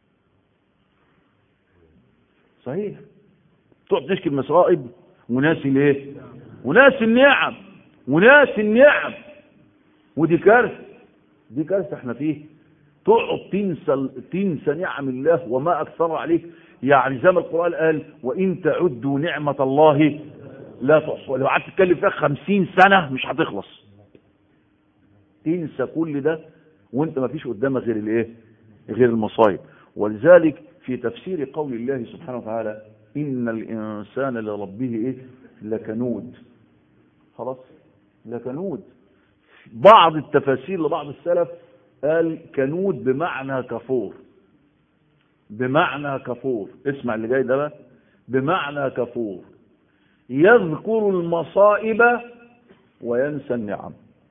صحيح تقعد تشكي المصائب وناسي الايه وناسي النعم وناسي النعم ودي كارثه دي كارثه احنا فيه تقعد تنسى تنسى نعم الله وما اكثر عليك يعني زي ما القران قال وان تعدوا نعمه الله لا تحصوا لو قعدت تتكلم فيها 50 سنه مش هتخلص تنسى كل ده وانت ما فيش قدامك غير الايه غير المصايب ولذلك في تفسير قول الله سبحانه وتعالى ان الانسان لربه ايه لكنود خلاص لكنود بعض التفاسير لبعض السلف قال كنود بمعنى كفور بمعنى كفور اسمع اللي جاي ده بقى بمعنى كفور يذكر المصائب وينسى النعم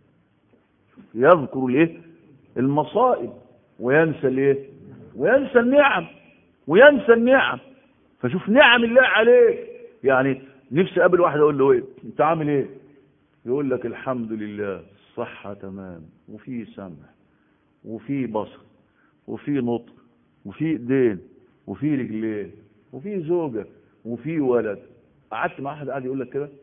يذكر الايه المصائب وينسى الايه وينسى النعم وينسى النعم فشوف نعم الله عليك يعني نفسي اقابل واحد اقول له ايه انت عامل ايه يقول لك الحمد لله صحة تمام وفي سمع وفي بصر وفي نطق وفي ايدين وفي رجلين وفي زوجة وفي ولد قعدت مع واحد قاعد يقول لك كده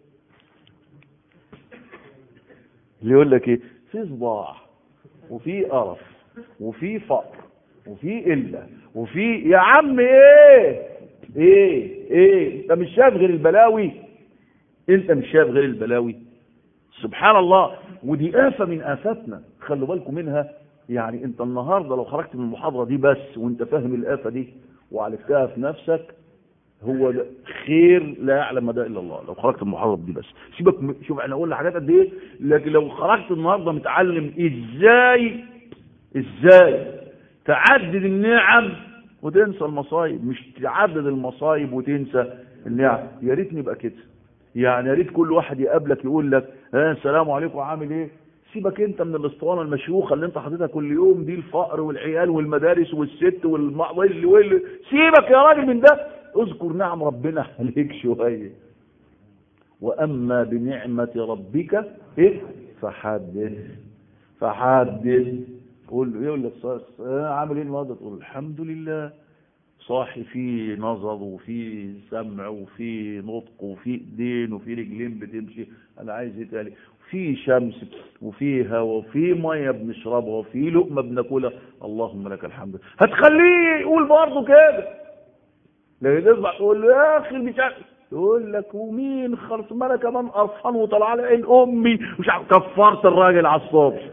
اللي يقول لك ايه في صداع وفي قرف وفي فقر وفي الا وفي يا عم ايه ايه ايه انت مش شايف غير البلاوي انت مش شايف غير البلاوي سبحان الله ودي آفة من آفاتنا خلوا بالكم منها يعني انت النهاردة لو خرجت من المحاضرة دي بس وانت فاهم الآفة دي وعالجتها في نفسك هو ده خير لا يعلم مدى الا الله لو خرجت من المحاضرة دي بس سيبك م- شوف انا اقول حاجات قد ايه لكن لو خرجت النهاردة متعلم ازاي ازاي تعدد النعم وتنسى المصايب مش تعدد المصايب وتنسى النعم يا ريت نبقى كده يعني يا ريت كل واحد يقابلك يقول لك ها السلام عليكم عامل ايه سيبك انت من الاسطوانه المشيوخه اللي انت حاططها كل يوم دي الفقر والعيال والمدارس والست والم... واللي واللي سيبك يا راجل من ده اذكر نعم ربنا عليك شويه واما بنعمه ربك ايه فحدث فحدث قول له يقول لك صا- آه، عامل ايه النهارده تقول الحمد لله صاحي في نظر وفي سمع وفي نطق وفي ايدين وفي رجلين بتمشي انا عايز ايه تاني في شمس وفي هواء وفي ميه بنشربها وفي لقمه بناكلها اللهم لك الحمد هتخليه يقول برضه كده لكن تصبح تقول له يا اخي مش عارف يقول لك ومين خلص ما انا كمان قرفان وطلع لي عين امي مش عارف كفرت الراجل على الصبح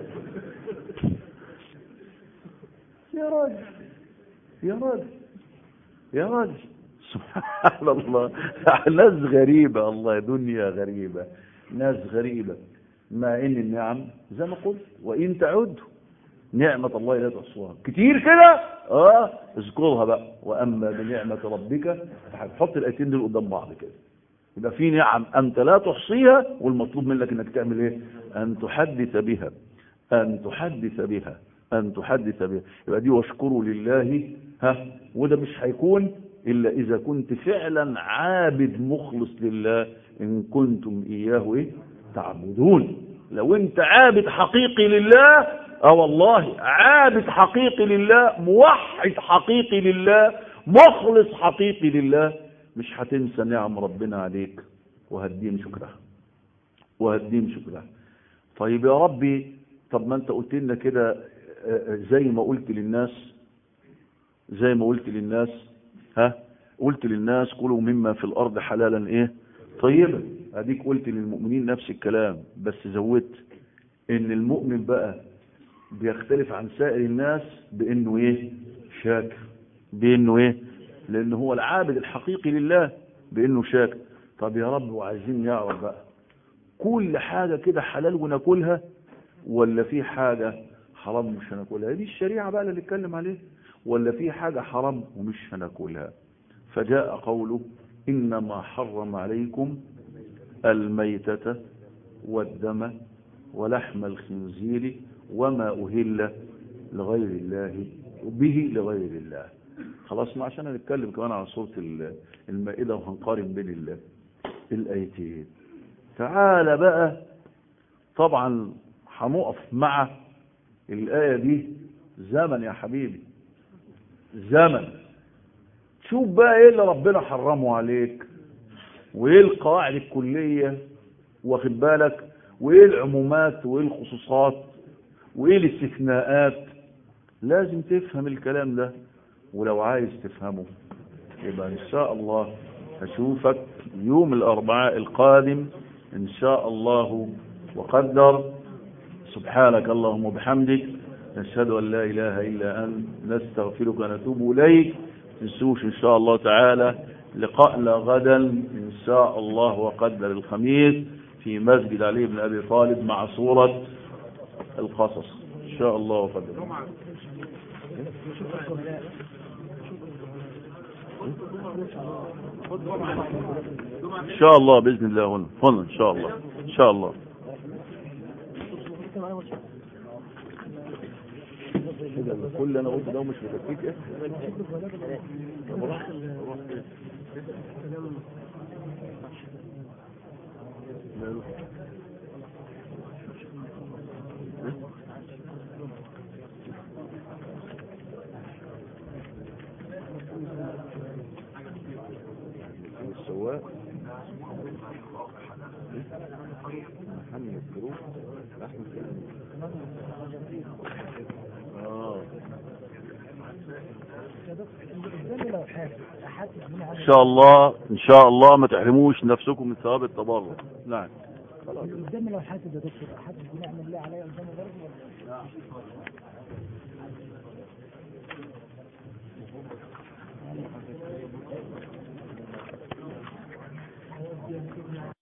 يا راجل يا راجل يا راجل سبحان الله ناس غريبة الله دنيا غريبة ناس غريبة مع ان النعم زي ما قلت وان تعدوا نعمة الله لا تحصوها كتير كده اه اذكرها بقى واما بنعمة ربك هتحط الايتين دول قدام بعض كده يبقى في نعم انت لا تحصيها والمطلوب منك انك تعمل ايه ان تحدث بها ان تحدث بها ان تحدث بها يبقى دي واشكروا لله ها وده مش هيكون الا اذا كنت فعلا عابد مخلص لله ان كنتم اياه ايه تعبدون لو انت عابد حقيقي لله اه والله عابد حقيقي لله موحد حقيقي لله مخلص حقيقي لله مش هتنسى نعم ربنا عليك وهدين شكرها وهدين شكرها طيب يا ربي طب ما انت قلت لنا كده آه، آه، زي ما قلت للناس زي ما قلت للناس ها قلت للناس كلوا مما في الارض حلالا ايه طيبا اديك قلت للمؤمنين نفس الكلام بس زودت ان المؤمن بقى بيختلف عن سائر الناس بانه ايه شاكر بانه ايه لان هو العابد الحقيقي لله بانه شاكر طب يا رب وعايزين نعرف بقى كل حاجة كده حلال وناكلها ولا في حاجة حرام مش هناكلها دي الشريعة بقى اللي نتكلم عليها ولا في حاجة حرام ومش هناكلها فجاء قوله إنما حرم عليكم الميتة والدم ولحم الخنزير وما أهل لغير الله به لغير الله خلاص ما عشان نتكلم كمان على سورة ال- المائدة وهنقارن بين ال- الآيتين تعالى بقى طبعا هنقف مع الآية دي زمن يا حبيبي زمن شوف بقى ايه اللي ربنا حرمه عليك وايه القواعد الكلية واخد بالك وايه العمومات وايه الخصوصات وايه الاستثناءات لازم تفهم الكلام ده ولو عايز تفهمه يبقى ان شاء الله اشوفك يوم الاربعاء القادم ان شاء الله وقدر سبحانك اللهم وبحمدك نشهد ان لا اله الا انت نستغفرك ونتوب اليك تنسوش ان شاء الله تعالى لقاءنا غدا ان شاء الله وقدر الخميس في مسجد علي بن ابي طالب مع سوره القصص ان شاء الله وقدر ان شاء الله باذن الله هنا هنا ان شاء الله ان شاء الله كل اللي انا قلته ده مش مكفيك ايه طب روح- روح فين؟ ماله؟ السواق محمد فاروق احمد اه قدامي لو حاسس احاسس بيه ان شاء الله ان شاء الله ما تحرموش نفسكم من ثواب التبرع نعم اللي قدامي لو حاسس يا دكتور احاسس بيه نعمل اللي عليا قدامي برضه ولا